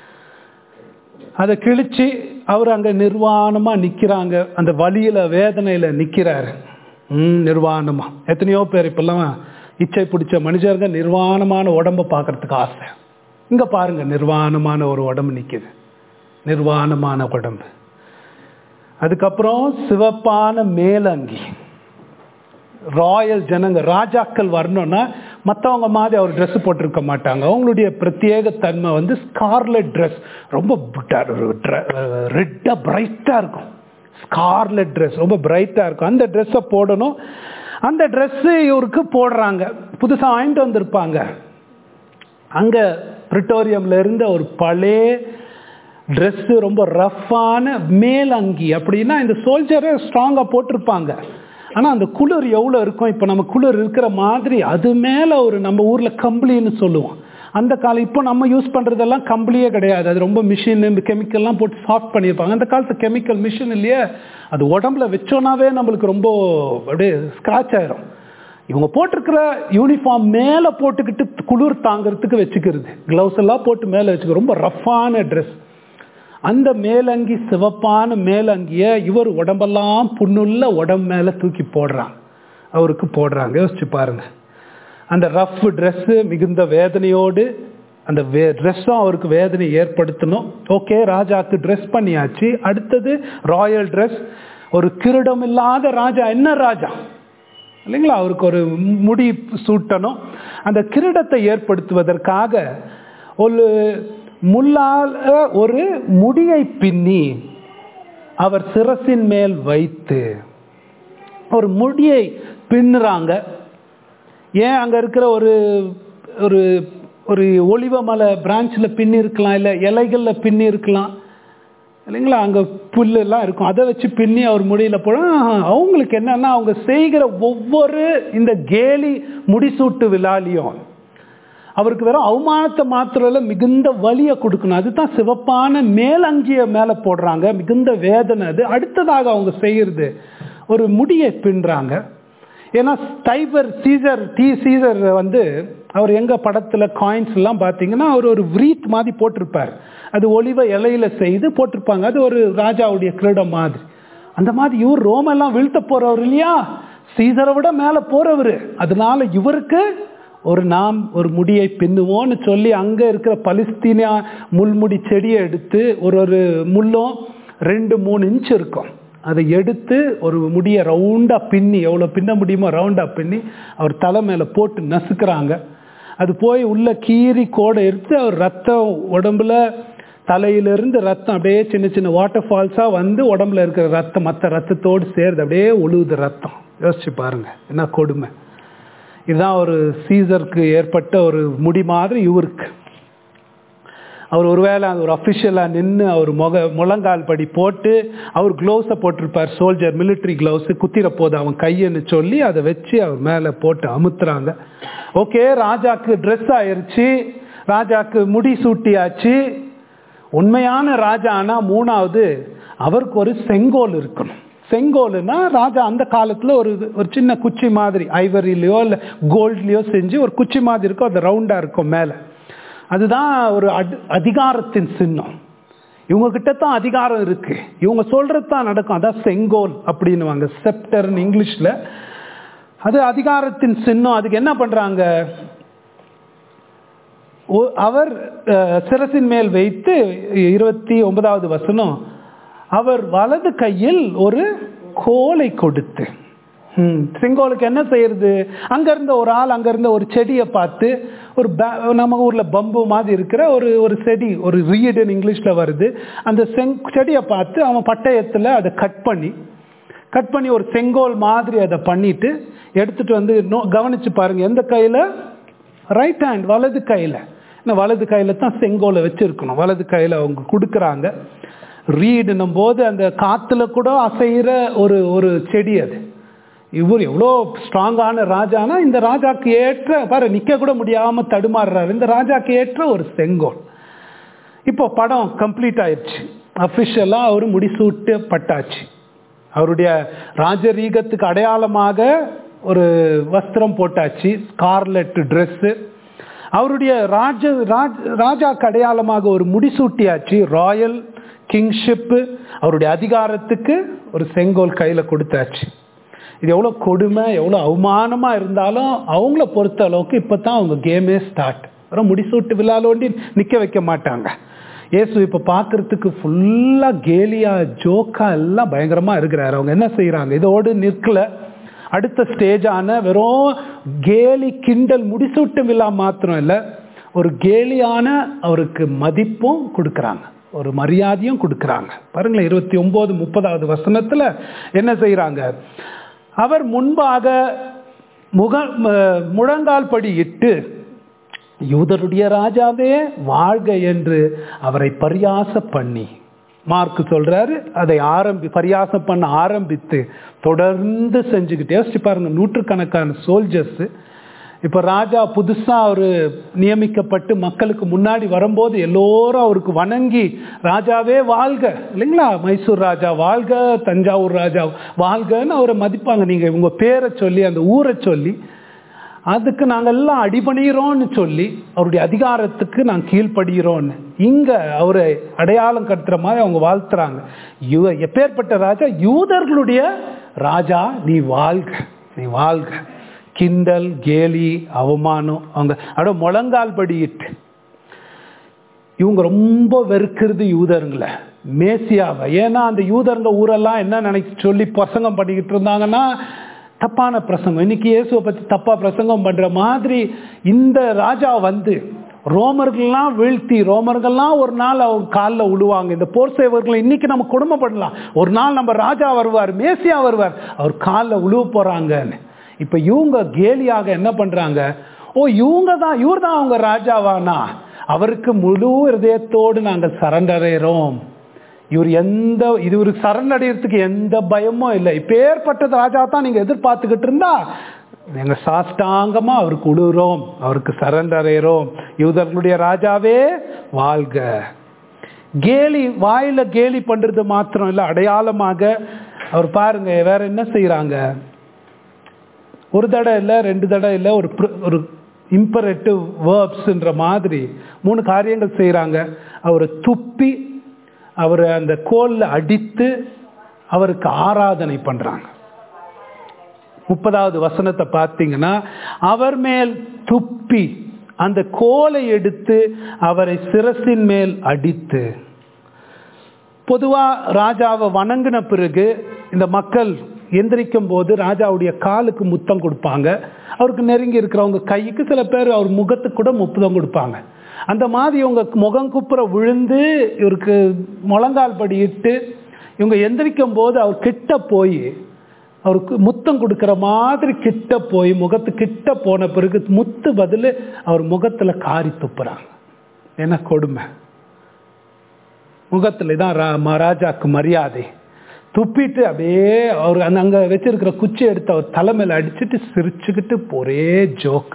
Speaker 2: அதை கிழிச்சு அவர் அங்கே நிர்வாணமாக நிற்கிறாங்க அந்த வலியில் வேதனையில் நிற்கிறாரு ம் நிர்வாணமாக எத்தனையோ பேர் இப்பெல்லாம் இச்சை பிடிச்ச மனுஷருங்க நிர்வாணமான உடம்ப பார்க்கறதுக்கு ஆசை இங்கே பாருங்க நிர்வாணமான ஒரு உடம்பு நிற்குது நிர்வாணமான உடம்பு அதுக்கப்புறம் சிவப்பான மேலங்கி ராயல் ஜனங்க ராஜாக்கள் வரணும்னா மற்றவங்க மாதிரி அவர் Dress போட்டிருக்க மாட்டாங்க அவங்களுடைய பிரத்யேக தன்மை வந்து ஸ்கார்லெட் ட்ரெஸ் ரொம்ப ரெட்டாக பிரைட்டாக இருக்கும் ஸ்கார்லெட் ட்ரெஸ் ரொம்ப பிரைட்டாக இருக்கும் அந்த ட்ரெஸ்ஸை போடணும் அந்த ட்ரெஸ்ஸு இவருக்கு போடுறாங்க புதுசாக வாங்கிட்டு வந்திருப்பாங்க அங்கே பிரிட்டோரியம்ல இருந்த ஒரு பழைய ட்ரெஸ்ஸு ரொம்ப ரஃப்பான மேலங்கி அப்படின்னா இந்த சோல்ஜரை ஸ்ட்ராங்காக போட்டிருப்பாங்க ஆனால் அந்த குளிர் எவ்வளோ இருக்கும் இப்போ நம்ம குளிர் இருக்கிற மாதிரி அது மேலே ஒரு நம்ம ஊரில் கம்பளின்னு சொல்லுவோம் அந்த காலம் இப்போ நம்ம யூஸ் பண்ணுறதெல்லாம் கம்பளியே கிடையாது அது ரொம்ப மிஷின் கெமிக்கல்லாம் போட்டு சாஃப்ட் பண்ணியிருப்பாங்க அந்த காலத்து கெமிக்கல் மிஷின் இல்லையே அது உடம்புல வச்சோன்னாவே நம்மளுக்கு ரொம்ப அப்படியே ஸ்க்ராட்ச் ஆயிரும் இவங்க போட்டிருக்கிற யூனிஃபார்ம் மேலே போட்டுக்கிட்டு குளிர் தாங்கிறதுக்கு வச்சுக்கிறது க்ளவுஸ் எல்லாம் போட்டு மேலே வச்சுக்க ரொம்ப ரஃப்பான ட்ரெஸ் அந்த மேலங்கி சிவப்பான மேலங்கிய இவர் உடம்பெல்லாம் புண்ணுள்ள உடம்பு மேலே தூக்கி போடுறாங்க அவருக்கு போடுறாங்க யோசிச்சு பாருங்க அந்த ரஃப் ட்ரெஸ்ஸு மிகுந்த வேதனையோடு அந்த வே ட்ரெஸ்ஸும் அவருக்கு வேதனை ஏற்படுத்தணும் ஓகே ராஜாக்கு ட்ரெஸ் பண்ணியாச்சு அடுத்தது ராயல் ட்ரெஸ் ஒரு கிரீடம் இல்லாத ராஜா என்ன ராஜா இல்லைங்களா அவருக்கு ஒரு முடி சூட்டணும் அந்த கிரீடத்தை ஏற்படுத்துவதற்காக ஒரு முள்ளால் ஒரு முடியை பின்னி அவர் சிரசின் மேல் வைத்து ஒரு முடியை பின்னுறாங்க ஏன் அங்கே இருக்கிற ஒரு ஒரு ஒரு ஒளிவ மலை பிரான்ச்சில் பின்னி இருக்கலாம் இல்லை இலைகளில் பின்னி இருக்கலாம் இல்லைங்களா அங்கே புல்லெல்லாம் இருக்கும் அதை வச்சு பின்னி அவர் முடியல போட அவங்களுக்கு என்னன்னா அவங்க செய்கிற ஒவ்வொரு இந்த கேலி முடிசூட்டு விழாலையும் அவருக்கு வெறும் அவமானத்தை மாத்திரம் இல்லை மிகுந்த வலியை கொடுக்கணும் அதுதான் சிவப்பான மேலங்கிய மேலே போடுறாங்க மிகுந்த வேதனை அது அடுத்ததாக அவங்க செய்கிறது ஒரு முடியை பின்னுறாங்க ஏன்னா டைபர் சீசர் டி சீசர் வந்து அவர் எங்கள் படத்தில் காயின்ஸ் எல்லாம் பார்த்தீங்கன்னா அவர் ஒரு வ்ரீத் மாதிரி போட்டிருப்பார் அது ஒளிவ இலையில செய்து போட்டிருப்பாங்க அது ஒரு ராஜாவுடைய கிரீடம் மாதிரி அந்த மாதிரி இவர் ரோமெல்லாம் வீழ்த்த போறவர் இல்லையா சீசரை விட மேலே போறவர் அதனால இவருக்கு ஒரு நாம் ஒரு முடியை பின்னுவோன்னு சொல்லி அங்கே இருக்கிற பலிஸ்தீனியா முள்முடி செடியை எடுத்து ஒரு ஒரு முள்ளும் ரெண்டு மூணு இன்ச் இருக்கும் அதை எடுத்து ஒரு முடியை ரவுண்டாக பின்னி எவ்வளோ பின்ன முடியுமோ ரவுண்டாக பின்னி அவர் தலை மேலே போட்டு நசுக்கிறாங்க அது போய் உள்ள கீறி கோடை எடுத்து அவர் ரத்தம் உடம்புல தலையிலிருந்து ரத்தம் அப்படியே சின்ன சின்ன வாட்டர் ஃபால்ஸாக வந்து உடம்புல இருக்கிற ரத்தம் மற்ற ரத்தத்தோடு சேர்ந்து அப்படியே ஒழுகுது ரத்தம் யோசிச்சு பாருங்க என்ன கொடுமை இதுதான் ஒரு சீசருக்கு ஏற்பட்ட ஒரு முடி மாதிரி இவருக்கு அவர் ஒருவேளை ஒரு அஃபிஷியலாக நின்று அவர் முக முழங்கால் படி போட்டு அவர் க்ளவுஸை போட்டிருப்பார் சோல்ஜர் மிலிட்ரி க்ளவுஸு குத்திர போது அவன் கையன்னு சொல்லி அதை வச்சு அவர் மேலே போட்டு அமுத்துறாங்க ஓகே ராஜாக்கு ட்ரெஸ் ஆயிருச்சு ராஜாக்கு முடி சூட்டியாச்சு உண்மையான ராஜா ஆனால் மூணாவது அவருக்கு ஒரு செங்கோல் இருக்கணும் செங்கோல்னா ராஜா அந்த காலத்தில் ஒரு ஒரு சின்ன குச்சி மாதிரி ஐவரிலையோ இல்லை கோல்ட்லேயோ செஞ்சு ஒரு குச்சி மாதிரி இருக்கும் அது ரவுண்டாக இருக்கும் மேலே அதுதான் ஒரு அதிகாரத்தின் சின்னம் இவங்க கிட்ட தான் அதிகாரம் இருக்கு இவங்க சொல்றது தான் நடக்கும் அதான் செங்கோல் அப்படின்னுவாங்க செப்டர்னு இங்கிலீஷில் அது அதிகாரத்தின் சின்னம் அதுக்கு என்ன பண்றாங்க அவர் சிரசின் மேல் வைத்து இருபத்தி ஒன்பதாவது வசனம் அவர் வலது கையில் ஒரு கோலை கொடுத்து செங்கோலுக்கு என்ன செய்யறது அங்க இருந்த ஒரு ஆள் அங்க இருந்த ஒரு செடியை பார்த்து ஒரு நம்ம ஊர்ல பம்பு மாதிரி இருக்கிற ஒரு ஒரு செடி ஒரு ரீடுன்னு இங்கிலீஷ்ல வருது அந்த செங் செடியை பார்த்து அவன் பட்டயத்துல அதை கட் பண்ணி கட் பண்ணி ஒரு செங்கோல் மாதிரி அதை பண்ணிட்டு எடுத்துட்டு வந்து கவனிச்சு பாருங்க எந்த கையில ரைட் ஹேண்ட் வலது கையில வலது கையில தான் செங்கோலை வச்சிருக்கணும் வலது கையில அவங்க கொடுக்குறாங்க ரீடுன்னும் போது அந்த காத்துல கூட அசைகிற ஒரு ஒரு செடி அது இவர் எவ்வளோ ஸ்ட்ராங்கான ராஜானா இந்த ராஜாக்கு ஏற்ற பாரு நிக்க கூட முடியாம தடுமாறுறாரு இந்த ராஜாக்கு ஏற்ற ஒரு செங்கோல் இப்போ படம் கம்ப்ளீட் ஆயிடுச்சு அஃபிஷியலா அவர் முடிசூட்டு பட்டாச்சு அவருடைய ராஜரீகத்துக்கு அடையாளமாக ஒரு வஸ்திரம் போட்டாச்சு ஸ்கார்லெட் ட்ரெஸ்ஸு அவருடைய ராஜ ராஜ் ராஜாக்கு அடையாளமாக ஒரு முடிசூட்டியாச்சு ராயல் கிங்ஷிப்பு அவருடைய அதிகாரத்துக்கு ஒரு செங்கோல் கையில் கொடுத்தாச்சு இது எவ்வளோ கொடுமை எவ்வளோ அவமானமாக இருந்தாலும் அவங்கள பொறுத்த அளவுக்கு இப்போ தான் அவங்க கேமே ஸ்டார்ட் அப்புறம் முடிசூட்டு விழாலோண்டி நிற்க வைக்க மாட்டாங்க ஏசு இப்போ பார்க்கறதுக்கு ஃபுல்லாக கேலியா ஜோக்கா எல்லாம் பயங்கரமாக இருக்கிறாரு அவங்க என்ன செய்கிறாங்க இதோடு நிற்கல அடுத்த ஸ்டேஜான வெறும் கேலி கிண்டல் முடிசூட்டு விழா மாத்திரம் இல்லை ஒரு கேலியான அவருக்கு மதிப்பும் கொடுக்குறாங்க ஒரு மரியாதையும் கொடுக்குறாங்க பாருங்களேன் இருபத்தி ஒன்பது முப்பதாவது வசனத்துல என்ன செய்யறாங்க அவர் முன்பாக முக முழங்கால் படி இட்டு யூதருடைய ராஜாவே வாழ்க என்று அவரை பரியாச பண்ணி மார்க் சொல்றாரு அதை ஆரம்பி பரியாசம் பண்ண ஆரம்பித்து தொடர்ந்து செஞ்சுக்கிட்டே யோசிச்சு பாருங்க நூற்றுக்கணக்கான சோல்ஜர்ஸ் இப்போ ராஜா புதுசாக அவர் நியமிக்கப்பட்டு மக்களுக்கு முன்னாடி வரும்போது எல்லோரும் அவருக்கு வணங்கி ராஜாவே வாழ்க இல்லைங்களா மைசூர் ராஜா வாழ்க தஞ்சாவூர் ராஜா வாழ்கன்னு அவரை மதிப்பாங்க நீங்கள் உங்கள் பேரை சொல்லி அந்த ஊரை சொல்லி அதுக்கு நாங்கள் எல்லாம் அடிபணிகிறோம்னு சொல்லி அவருடைய அதிகாரத்துக்கு நாங்கள் கீழ்ப்படுகிறோன்னு இங்க அவரை அடையாளம் கட்டுற மாதிரி அவங்க வாழ்த்துறாங்க யூ எப்பேற்பட்ட ராஜா யூதர்களுடைய ராஜா நீ வாழ்க நீ வாழ்க கிண்டல் கேலி அவமானம் அவங்க அட முழங்கால் படியிட்டு இவங்க ரொம்ப வெறுக்கிறது யூதருங்களை மேசியாவை ஏன்னா அந்த யூதருங்க ஊரெல்லாம் என்ன நினைச்சு சொல்லி பிரசங்கம் பண்ணிக்கிட்டு இருந்தாங்கன்னா தப்பான பிரசங்கம் இன்னைக்கு இயேசுவை பற்றி தப்பா பிரசங்கம் பண்ற மாதிரி இந்த ராஜா வந்து ரோமர்கள்லாம் வீழ்த்தி ரோமர்கள்லாம் ஒரு நாள் அவர் காலில் விழுவாங்க இந்த போர் சேவர்களை இன்னைக்கு நம்ம கொடுமை பண்ணலாம் ஒரு நாள் நம்ம ராஜா வருவார் மேசியா வருவார் அவர் காலில் விழுவ போறாங்கன்னு இப்ப இவங்க கேலியாக என்ன பண்றாங்க ஓ இவங்க தான் இவர் தான் அவங்க ராஜாவானா அவருக்கு முழு ஹிருதயத்தோடு நாங்கள் சரண்டடைகிறோம் இவர் எந்த இது ஒரு சரணடைகிறதுக்கு எந்த பயமும் இல்லை இப்பேற்பட்டது ராஜா தான் நீங்க எதிர்பார்த்துக்கிட்டு இருந்தா எங்க சாஷ்டாங்கமா அவருக்கு உழுறோம் அவருக்கு சரண்டடைகிறோம் யூதர்களுடைய ராஜாவே வாழ்க கேலி வாயில கேலி பண்றது மாத்திரம் இல்லை அடையாளமாக அவர் பாருங்க வேற என்ன செய்யறாங்க ஒரு தடவை இல்லை ரெண்டு தடவை இல்லை ஒரு ஒரு இம்பரேட்டிவ் வேர்ப்ஸ்ன்ற மாதிரி மூணு காரியங்கள் செய்கிறாங்க அவரை துப்பி அவரை அந்த கோலில் அடித்து அவருக்கு ஆராதனை பண்ணுறாங்க முப்பதாவது வசனத்தை பார்த்தீங்கன்னா அவர் மேல் துப்பி அந்த கோலை எடுத்து அவரை சிரசின் மேல் அடித்து பொதுவாக ராஜாவை வணங்கின பிறகு இந்த மக்கள் எந்திரிக்கும் போது ராஜாவுடைய காலுக்கு முத்தம் கொடுப்பாங்க அவருக்கு நெருங்கி இருக்கிறவங்க கைக்கு சில பேர் அவர் முகத்துக்கு கூட முத்தம் கொடுப்பாங்க அந்த மாதிரி இவங்க முகம் குப்புற விழுந்து இவருக்கு முழங்கால் படியிட்டு இவங்க எந்திரிக்கும் போது அவர் கிட்ட போய் அவருக்கு முத்தம் கொடுக்குற மாதிரி கிட்ட போய் முகத்து கிட்ட போன பிறகு முத்து பதில் அவர் முகத்துல காரி துப்புறாங்க என்ன கொடுமை முகத்துல தான் ராஜாக்கு மரியாதை துப்பிட்டு அப்படியே அவர் அந்த அங்கே வச்சிருக்கிற குச்சி எடுத்து அவர் தலைமையில் அடிச்சுட்டு சிரிச்சுக்கிட்டு ஒரே ஜோக்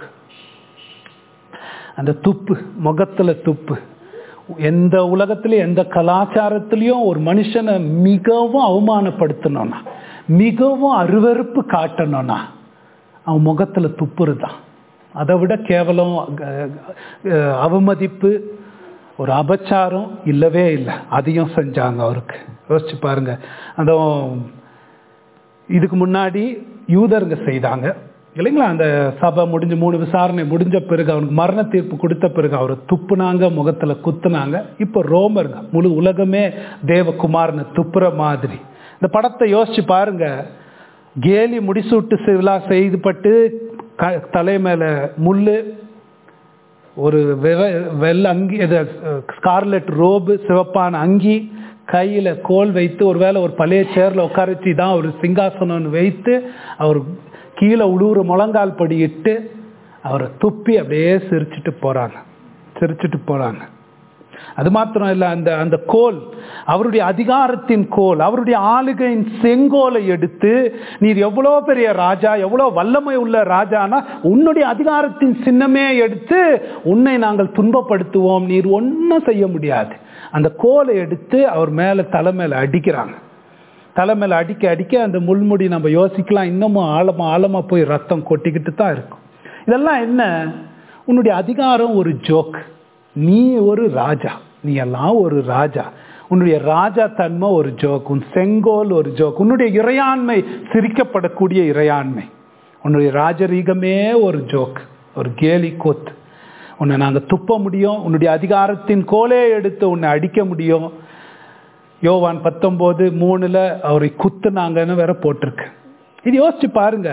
Speaker 2: அந்த துப்பு முகத்தில் துப்பு எந்த உலகத்திலையும் எந்த கலாச்சாரத்திலையும் ஒரு மனுஷனை மிகவும் அவமானப்படுத்தணும்னா மிகவும் அருவறுப்பு காட்டணும்னா அவன் முகத்தில் துப்புறதான் அதை விட கேவலம் அவமதிப்பு ஒரு அபச்சாரம் இல்லவே இல்லை அதையும் செஞ்சாங்க அவருக்கு யோசிச்சு பாருங்க அந்த இதுக்கு முன்னாடி யூதருங்க செய்தாங்க இல்லைங்களா அந்த சபை முடிஞ்சு மூணு விசாரணை முடிஞ்ச பிறகு அவனுக்கு மரண தீர்ப்பு கொடுத்த பிறகு அவரை துப்புனாங்க முகத்துல குத்துனாங்க இப்போ ரோமருங்க முழு உலகமே தேவகுமார்னு துப்புற மாதிரி இந்த படத்தை யோசிச்சு பாருங்க கேலி முடிசூட்டு விழா செய்துபட்டு தலை மேல முள்ளு ஒரு வெள்ள அங்கி ஸ்கார்லெட் ரோபு சிவப்பான அங்கி கையில் கோல் வைத்து ஒருவேளை ஒரு பழைய சேரில் உட்காரச்சி தான் ஒரு சிங்காசனம் வைத்து அவர் கீழே உழுவுற முழங்கால் படியிட்டு அவரை துப்பி அப்படியே சிரிச்சுட்டு போகிறாங்க சிரிச்சுட்டு போகிறாங்க அது மாத்திரம் இல்லை அந்த அந்த கோல் அவருடைய அதிகாரத்தின் கோல் அவருடைய ஆளுகையின் செங்கோலை எடுத்து நீர் எவ்வளோ பெரிய ராஜா எவ்வளோ வல்லமை உள்ள ராஜானா உன்னுடைய அதிகாரத்தின் சின்னமே எடுத்து உன்னை நாங்கள் துன்பப்படுத்துவோம் நீர் ஒன்றும் செய்ய முடியாது அந்த கோலை எடுத்து அவர் மேலே தலை மேலே அடிக்கிறாங்க தலை மேலே அடிக்க அடிக்க அந்த முள்முடி நம்ம யோசிக்கலாம் இன்னமும் ஆழமாக ஆழமாக போய் ரத்தம் கொட்டிக்கிட்டு தான் இருக்கும் இதெல்லாம் என்ன உன்னுடைய அதிகாரம் ஒரு ஜோக் நீ ஒரு ராஜா நீ எல்லாம் ஒரு ராஜா உன்னுடைய ராஜா தன்மை ஒரு ஜோக் உன் செங்கோல் ஒரு ஜோக் உன்னுடைய இறையாண்மை சிரிக்கப்படக்கூடிய இறையாண்மை உன்னுடைய ராஜரீகமே ஒரு ஜோக் ஒரு கேலி கோத்து உன்னை நாங்கள் துப்ப முடியும் உன்னுடைய அதிகாரத்தின் கோலே எடுத்து உன்னை அடிக்க முடியும் யோவான் பத்தொம்போது மூணுல அவரை குத்துனாங்கன்னு வேற போட்டிருக்கு இது யோசிச்சு பாருங்க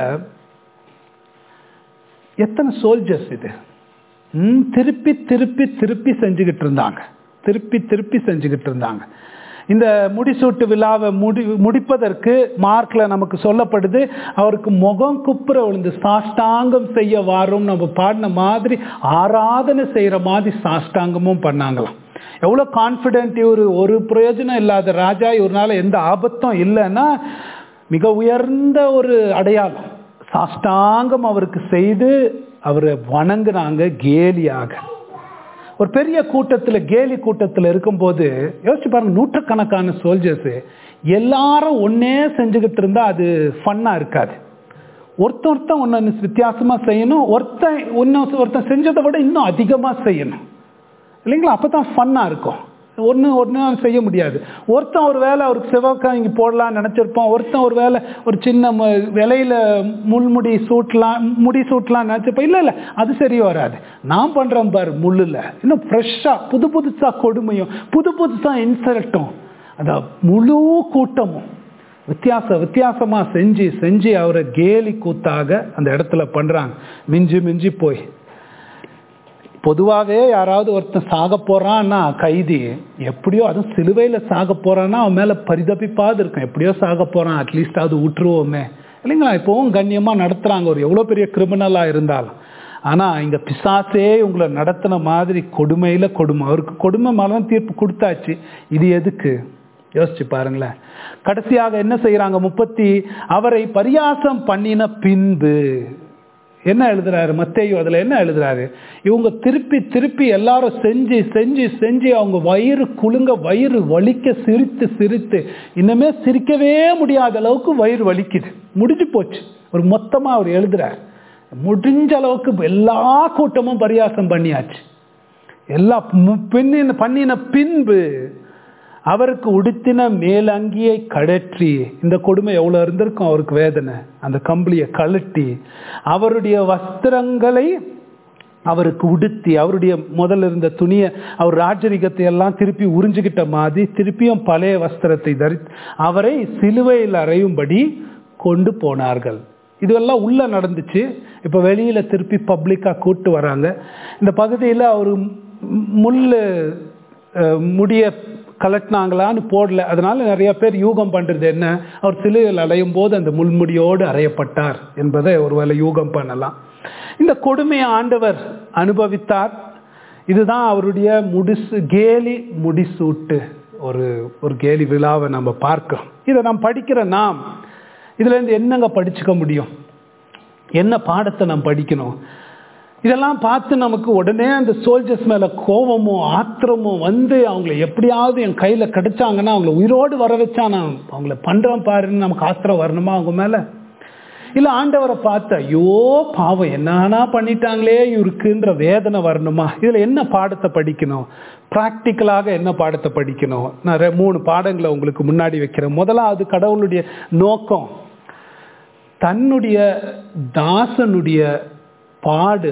Speaker 2: எத்தனை சோல்ஜர்ஸ் இது ம் திருப்பி திருப்பி திருப்பி செஞ்சுக்கிட்டு இருந்தாங்க திருப்பி திருப்பி செஞ்சுக்கிட்டு இருந்தாங்க இந்த முடிசூட்டு விழாவை முடி முடிப்பதற்கு மார்க்ல நமக்கு சொல்லப்படுது அவருக்கு முகம் குப்புற விழுந்து சாஷ்டாங்கம் செய்ய வாரும் நம்ம பாடின மாதிரி ஆராதனை செய்யற மாதிரி சாஷ்டாங்கமும் பண்ணாங்களாம் எவ்வளோ கான்ஃபிடென்ட் இவர் ஒரு பிரயோஜனம் இல்லாத ராஜா இவரால் எந்த ஆபத்தும் இல்லைன்னா மிக உயர்ந்த ஒரு அடையாளம் சாஷ்டாங்கம் அவருக்கு செய்து அவரை வணங்குனாங்க கேலியாக ஒரு பெரிய கூட்டத்தில் கேலி கூட்டத்தில் இருக்கும்போது யோசிச்சு பாருங்க நூற்றுக்கணக்கான சோல்ஜர்ஸ் எல்லாரும் ஒன்னே செஞ்சுக்கிட்டு இருந்தா அது ஃபன்னா இருக்காது ஒருத்தன் ஒருத்தன் ஒன்று வித்தியாசமாக செய்யணும் ஒருத்தன் இன்னும் ஒருத்தன் செஞ்சதை விட இன்னும் அதிகமாக செய்யணும் இல்லைங்களா அப்போ தான் ஃபன்னாக இருக்கும் ஒன்று ஒன்று செய்ய முடியாது ஒருத்தன் ஒரு வேலை அவருக்கு செவ்வாய்க்காய் இங்கே போடலாம்னு நினச்சிருப்போம் ஒருத்தன் ஒரு வேலை ஒரு சின்ன ம- விலையில முள்முடி சூட்டலாம் முடி சூட்டலாம் நினச்சிருப்போம் இல்லை இல்லை அது சரி வராது நான் பண்ணுறேன் பாரு முள்ளில் இன்னும் ஃப்ரெஷ்ஷாக புது புதுசாக கொடுமையும் புது புதுசாக இன்சல்ட்டும் அதான் முழு கூட்டமும் வித்தியாச வித்தியாசமா செஞ்சு செஞ்சு அவரை கேலி கூத்தாக அந்த இடத்துல பண்றாங்க மிஞ்சி மிஞ்சி போய் பொதுவாகவே யாராவது ஒருத்தன் சாக போறான்னா கைதி எப்படியோ அதுவும் சிலுவையில் சாக போறான்னா அவன் மேல பரிதபிப்பாது இருக்கும் எப்படியோ சாக போறான் அட்லீஸ்ட் அது விட்டுருவோமே இல்லைங்களா இப்போவும் கண்ணியமா நடத்துறாங்க ஒரு எவ்வளோ பெரிய கிரிமினலா இருந்தாலும் ஆனா இங்க பிசாசே உங்களை நடத்தின மாதிரி கொடுமையில கொடுமை அவருக்கு கொடுமை மரணம் தீர்ப்பு கொடுத்தாச்சு இது எதுக்கு யோசிச்சு பாருங்களேன் கடைசியாக என்ன செய்யறாங்க முப்பத்தி அவரை பரியாசம் பண்ணின பின்பு என்ன எழுதுறாரு மத்தேயு அதுல என்ன எழுதுறாரு இவங்க திருப்பி திருப்பி எல்லாரும் செஞ்சு செஞ்சு செஞ்சு அவங்க வயிறு குலுங்க வயிறு வலிக்க சிரித்து சிரித்து இன்னுமே சிரிக்கவே முடியாத அளவுக்கு வயிறு வலிக்குது முடிஞ்சு போச்சு ஒரு மொத்தமா அவர் எழுதுறார் முடிஞ்ச அளவுக்கு எல்லா கூட்டமும் பரியாசம் பண்ணியாச்சு எல்லா மு- பின்னின பண்ணின பின்பு அவருக்கு உடுத்தின மேலங்கியை கழற்றி இந்த கொடுமை எவ்வளவு இருந்திருக்கும் அவருக்கு வேதனை அந்த கம்பளியை கழட்டி அவருடைய வஸ்திரங்களை அவருக்கு உடுத்தி அவருடைய முதல்ல இருந்த துணியை அவர் ராஜரிகத்தை எல்லாம் திருப்பி உறிஞ்சுகிட்ட மாதிரி திருப்பியும் பழைய வஸ்திரத்தை தரி அவரை சிலுவையில் அறையும்படி கொண்டு போனார்கள் இதெல்லாம் உள்ள நடந்துச்சு இப்ப வெளியில திருப்பி பப்ளிக்கா கூட்டு வராங்க இந்த பகுதியில் அவர் முள்ளு அஹ், முடிய கலட்டினாங்களான்னு போடல அதனால நிறைய பேர் யூகம் பண்றது என்ன அவர் சிலுவையில் அலையும் போது அந்த முள்முடியோடு அறையப்பட்டார் என்பதை ஒருவேளை யூகம் பண்ணலாம் இந்த கொடுமையை ஆண்டவர் அனுபவித்தார் இதுதான் அவருடைய முடிசு கேலி முடிசூட்டு ஒரு ஒரு கேலி விழாவை நம்ம பார்க்கிறோம் இதை நாம் படிக்கிற நாம் இதுல இருந்து என்னங்க படிச்சுக்க முடியும் என்ன பாடத்தை நாம் படிக்கணும் இதெல்லாம் பார்த்து நமக்கு உடனே அந்த சோல்ஜர்ஸ் மேல கோபமும் ஆத்திரமும் வந்து அவங்கள எப்படியாவது என் கையில கிடைச்சாங்கன்னா அவங்கள உயிரோடு வர வச்சா நான் அவங்கள பண்றேன் பாருன்னு நமக்கு ஆத்திரம் வரணுமா அவங்க மேல இல்ல ஆண்டவரை பார்த்து ஐயோ பாவம் என்னன்னா பண்ணிட்டாங்களே இவருக்குன்ற வேதனை வரணுமா இதுல என்ன பாடத்தை படிக்கணும் பிராக்டிக்கலாக என்ன பாடத்தை படிக்கணும் நான் ரெ- மூணு பாடங்களை உங்களுக்கு முன்னாடி வைக்கிறேன் முதலாவது கடவுளுடைய நோக்கம் தன்னுடைய தாசனுடைய பாடு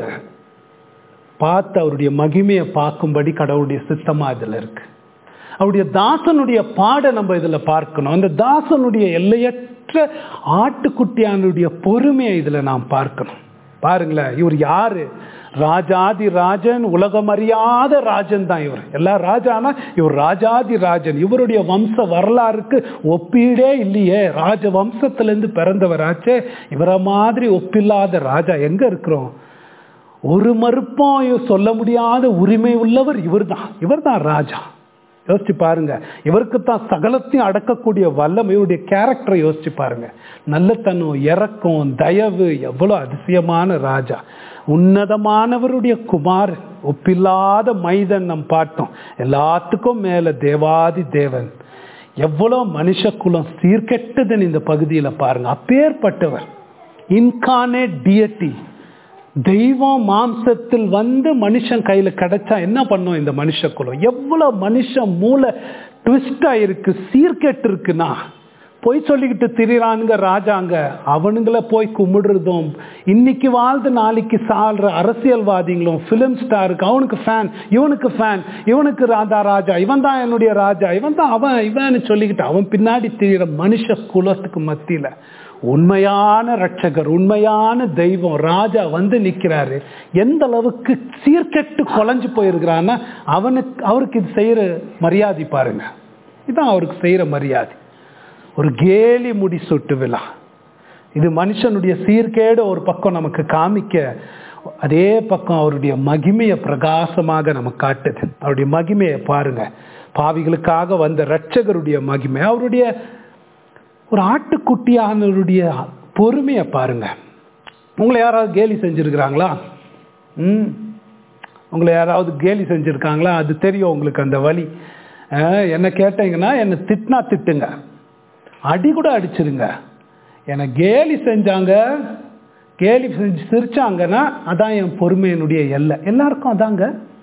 Speaker 2: பார்த்து அவருடைய மகிமையை பார்க்கும்படி கடவுளுடைய சித்தமா இதுல இருக்கு அவருடைய தாசனுடைய பாட நம்ம இதுல பார்க்கணும் அந்த தாசனுடைய எல்லையற்ற ஆட்டுக்குட்டியானுடைய பொறுமையை இதுல நாம் பார்க்கணும் பாருங்களேன் இவர் யாரு ராஜாதி ராஜன் உலகம் அறியாத ராஜன் தான் இவர் எல்லா ராஜானா இவர் ராஜாதி ராஜன் இவருடைய வம்ச வரலாறுக்கு ஒப்பீடே இல்லையே ராஜ வம்சத்திலிருந்து பிறந்தவராச்சே இவரை மாதிரி ஒப்பில்லாத ராஜா எங்க இருக்கிறோம் ஒரு மறுப்பும் சொல்ல முடியாத உரிமை உள்ளவர் இவர்தான் இவர்தான் ராஜா யோசிச்சு பாருங்க இவருக்கு தான் சகலத்தையும் அடக்கக்கூடிய வல்லம் இவருடைய கேரக்டரை யோசிச்சு பாருங்க நல்லத்தனம் இறக்கம் தயவு எவ்வளவு அதிசயமான ராஜா உன்னதமானவருடைய குமார் ஒப்பில்லாத மைதன் நம் பார்த்தோம் எல்லாத்துக்கும் மேல தேவாதி தேவன் எவ்வளவு மனுஷ குலம் சீர்கெட்டதுன்னு இந்த பகுதியில பாருங்க அப்பேற்பட்டவர் இன்கானேட் டியட்டி தெய்வம் மாம்சத்தில் வந்து மனுஷன் கையில கிடைச்சா என்ன பண்ணும் இந்த மனுஷ குலம் எவ்வளவு மனுஷன் மூளை ட்விஸ்டா இருக்கு சீர்கெட்டு இருக்குன்னா பொய் சொல்லிக்கிட்டு திரிறானுங்க ராஜாங்க அவனுங்கள போய் கும்பிடுறதும் இன்னைக்கு வாழ்ந்து நாளைக்கு சால்ற அரசியல்வாதிகளும் பிலிம் ஸ்டாருக்கு அவனுக்கு ஃபேன் இவனுக்கு ஃபேன் இவனுக்கு ராஜா ராஜா இவன் தான் என்னுடைய ராஜா இவன் தான் அவன் இவன்னு சொல்லிக்கிட்டு அவன் பின்னாடி திரிகிற மனுஷ குலத்துக்கு மத்தியில உண்மையான ரட்சகர் உண்மையான தெய்வம் ராஜா வந்து நிக்கிறாரு எந்த அளவுக்கு சீர்கெட்டு குலைஞ்சு போயிருக்கிறான்னா அவனுக்கு அவருக்கு இது செய்யற மரியாதை பாருங்க இதான் அவருக்கு செய்யற மரியாதை ஒரு கேலி முடி சொட்டு விழா இது மனுஷனுடைய சீர்கேடு ஒரு பக்கம் நமக்கு காமிக்க அதே பக்கம் அவருடைய மகிமையை பிரகாசமாக நமக்கு காட்டுது அவருடைய மகிமையை பாருங்க பாவிகளுக்காக வந்த ரட்சகருடைய மகிமை அவருடைய ஒரு ஆட்டுக்குட்டியானவருடைய பொறுமையை பாருங்க உங்களை யாராவது கேலி செஞ்சிருக்கிறாங்களா ம் உங்களை யாராவது கேலி செஞ்சிருக்காங்களா அது தெரியும் உங்களுக்கு அந்த வழி அஹ், என்ன கேட்டீங்கன்னா என்னை திட்டினா திட்டுங்க அடி கூட அடிச்சிருங்க என்னை கேலி செஞ்சாங்க கேலி செஞ்சு சிரிச்சாங்கன்னா அதான் என் பொறுமையினுடைய எல்லை எல்லாருக்கும் அதாங்க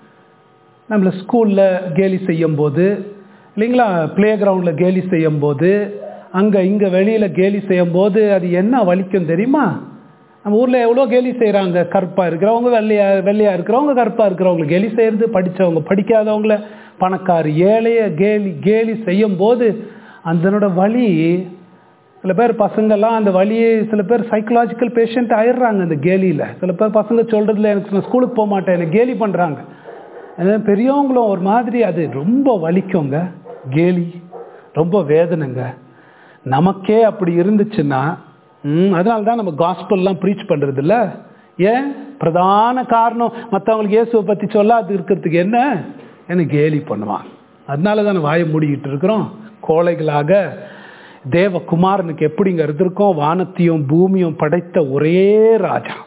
Speaker 2: நம்மளை ஸ்கூலில் கேலி செய்யும் போது இல்லைங்களா ப்ளே கிரவுண்டில் கேலி செய்யும் போது அங்கே இங்கே வெளியில் கேலி செய்யும் போது அது என்ன வலிக்கும் தெரியுமா நம்ம ஊரில் எவ்வளோ கேலி செய்கிறாங்க கருப்பாக இருக்கிறவங்க வெள்ளையா வெள்ளையாக இருக்கிறவங்க கருப்பாக இருக்கிறவங்க கேலி செய்கிறது படித்தவங்க படிக்காதவங்கள பணக்கார ஏழைய கேலி கேலி செய்யும் போது அதனோட வலி சில பேர் பசங்கள்லாம் அந்த வழியே சில பேர் சைக்கலாஜிக்கல் பேஷண்ட் ஆயிடுறாங்க அந்த கேலியில் சில பேர் பசங்க சொல்கிறதுல எனக்கு நான் ஸ்கூலுக்கு போக மாட்டேன் எனக்கு கேலி பண்ணுறாங்க பெரியவங்களும் ஒரு மாதிரி அது ரொம்ப வலிக்குங்க கேலி ரொம்ப வேதனைங்க நமக்கே அப்படி இருந்துச்சுன்னா அதனால தான் நம்ம காஸ்பல்லாம் ப்ரீச் பண்ணுறது இல்லை ஏன் பிரதான காரணம் மற்றவங்களுக்கு இயேசுவை பற்றி சொல்ல அது இருக்கிறதுக்கு என்ன என்ன கேலி பண்ணுவான் அதனால தான் வாயை மூடிக்கிட்டு இருக்கிறோம் கோழைகளாக தேவகுமாரனுக்கு எப்படிங்க இருந்திருக்கோம் வானத்தையும் பூமியும் படைத்த ஒரே ராஜா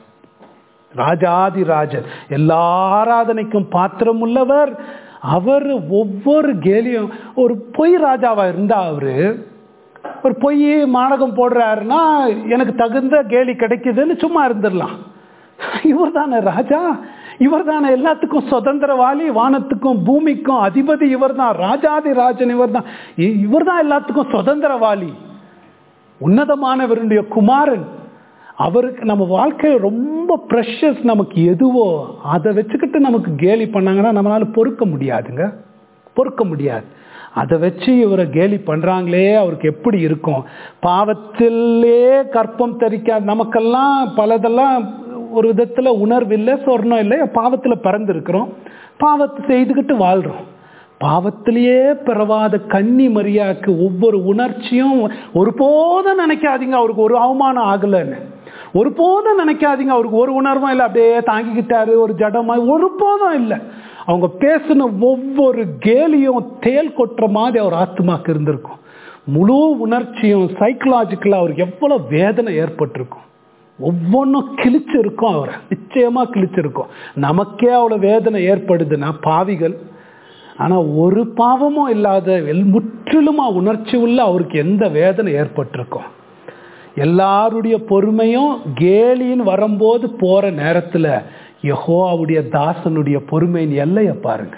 Speaker 2: ராஜாதி ராஜன் எல்லா ஆராதனைக்கும் பாத்திரம் உள்ளவர் அவர் ஒவ்வொரு கேலியும் ஒரு பொய் ராஜாவா இருந்தா அவரு ஒரு பொய் மாணகம் போடுறாருன்னா எனக்கு தகுந்த கேலி கிடைக்குதுன்னு சும்மா இருந்துடலாம் இவர் தானே ராஜா இவர் தானே எல்லாத்துக்கும் சுதந்திரவாளி வானத்துக்கும் பூமிக்கும் அதிபதி இவர் தான் ராஜாதி ராஜன் இவர் தான் இவர் தான் எல்லாத்துக்கும் சுதந்திரவாளி உன்னதமானவருடைய குமாரன் அவருக்கு நம்ம வாழ்க்கை ரொம்ப ப்ரெஷஸ் நமக்கு எதுவோ அதை வச்சுக்கிட்டு நமக்கு கேலி பண்ணாங்கன்னா நம்மளால பொறுக்க முடியாதுங்க பொறுக்க முடியாது அதை வச்சு இவரை கேலி பண்றாங்களே அவருக்கு எப்படி இருக்கும் பாவத்திலே கற்பம் தரிக்காது நமக்கெல்லாம் பலதெல்லாம் ஒரு விதத்துல உணர்வு இல்லை சொர்ணம் இல்லை பாவத்துல பிறந்திருக்கிறோம் பாவத்தை செய்துக்கிட்டு வாழ்றோம் பாவத்திலேயே பிறவாத கன்னி மரியாக்கு ஒவ்வொரு உணர்ச்சியும் ஒருபோதும் நினைக்காதீங்க அவருக்கு ஒரு அவமானம் ஆகலைன்னு ஒருபோதும் நினைக்காதீங்க அவருக்கு ஒரு உணர்வும் இல்லை அப்படியே தாங்கிக்கிட்டாரு ஒரு ஜடமா ஒருபோதும் இல்லை அவங்க பேசின ஒவ்வொரு கேலியும் தேல் கொட்டுற மாதிரி அவர் ஆத்மாக்கு இருந்திருக்கும் முழு உணர்ச்சியும் சைக்கலாஜிக்கலாக அவருக்கு எவ்வளோ வேதனை ஏற்பட்டிருக்கும் ஒவ்வொன்றும் கிழிச்சிருக்கும் அவரை நிச்சயமா கிழிச்சிருக்கும் நமக்கே அவ்வளோ வேதனை ஏற்படுதுன்னா பாவிகள் ஆனால் ஒரு பாவமும் இல்லாத முற்றிலுமா உணர்ச்சி உள்ள அவருக்கு எந்த வேதனை ஏற்பட்டிருக்கும் எல்லாருடைய பொறுமையும் கேலின்னு வரும்போது போற நேரத்தில் யஹோவாவுடைய தாசனுடைய பொறுமையின் எல்லையை பாருங்க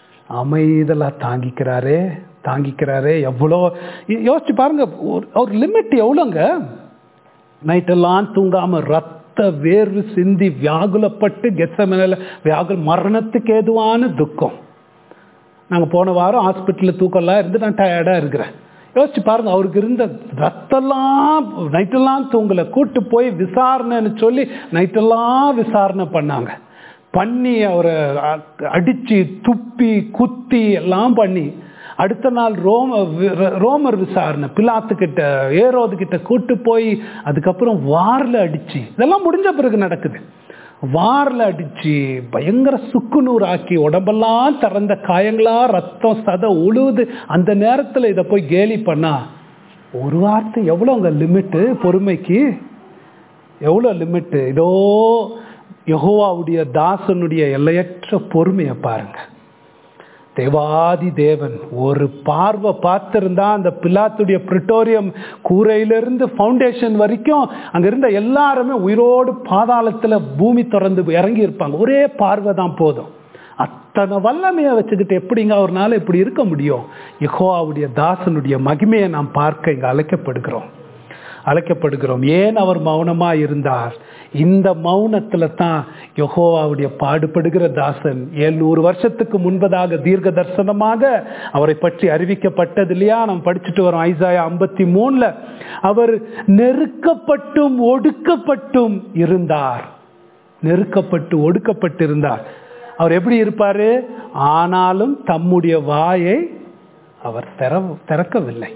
Speaker 2: அமைதலா தாங்கிக்கிறாரே தாங்கிக்கிறாரே எவ்வளோ யோசிச்சு பாருங்க ஒரு லிமிட் எவ்வளோங்க நைட்டெல்லாம் தூங்காம ரத்த வேர்வு சிந்தி வியாகுலப்பட்டு கெச்சமேல வியாகுல மரணத்துக்கு ஏதுவான துக்கம் நாங்கள் போன வாரம் ஹாஸ்பிட்டலில் தூக்கம்லாம் இருந்து நான் டயர்டாக இருக்கிறேன் யோசிச்சு பாருங்க அவருக்கு இருந்த ரத்தெல்லாம் நைட்டெல்லாம் தூங்கல கூட்டு போய் விசாரணைன்னு சொல்லி நைட்டெல்லாம் விசாரணை பண்ணாங்க பண்ணி அவரை அடிச்சு துப்பி குத்தி எல்லாம் பண்ணி அடுத்த நாள் ரோம ரோமர் விசாரணை பிலாத்து கிட்ட ஏரோது கிட்ட கூட்டு போய் அதுக்கப்புறம் வாரில் அடிச்சு இதெல்லாம் முடிஞ்ச பிறகு நடக்குது வாரில் அடிச்சு பயங்கர சுக்குநூறு ஆக்கி உடம்பெல்லாம் திறந்த காயங்களா ரத்தம் சத உழுவுது அந்த நேரத்தில் இதை போய் கேலி பண்ணா ஒரு வார்த்தை எவ்வளோங்க லிமிட்டு பொறுமைக்கு எவ்வளோ லிமிட்டு இதோ யகோவாவுடைய தாசனுடைய எல்லையற்ற பொறுமையை பாருங்க தேவாதி தேவன் ஒரு பார்வை பார்த்திருந்தா அந்த பிலாத்துடைய பிரிட்டோரியம் கூரையிலிருந்து ஃபவுண்டேஷன் வரைக்கும் அங்க இருந்த எல்லாருமே உயிரோடு பாதாளத்துல பூமி திறந்து இறங்கி இருப்பாங்க ஒரே பார்வை தான் போதும் அத்தனை வல்லமையை வச்சுக்கிட்டு எப்படிங்க அவர்னால இப்படி இருக்க முடியும் யெகோவாவுடைய தாசனுடைய மகிமையை நாம் பார்க்க இங்க அழைக்கப்படுகிறோம் அழைக்கப்படுகிறோம் ஏன் அவர் மௌனமா இருந்தார் இந்த மௌனத்துல தான் யெகோவாவுடைய பாடுபடுகிற தாசன் எழுநூறு வருஷத்துக்கு முன்பதாக தீர்க்க தரிசனமாக அவரை பற்றி அறிவிக்கப்பட்டது இல்லையா நம்ம படிச்சுட்டு வரோம் ஐசாயா ஐம்பத்தி மூணுல அவர் நெருக்கப்பட்டும் ஒடுக்கப்பட்டும் இருந்தார் நெருக்கப்பட்டு ஒடுக்கப்பட்டு இருந்தார் அவர் எப்படி இருப்பாரு ஆனாலும் தம்முடைய வாயை அவர் திற திறக்கவில்லை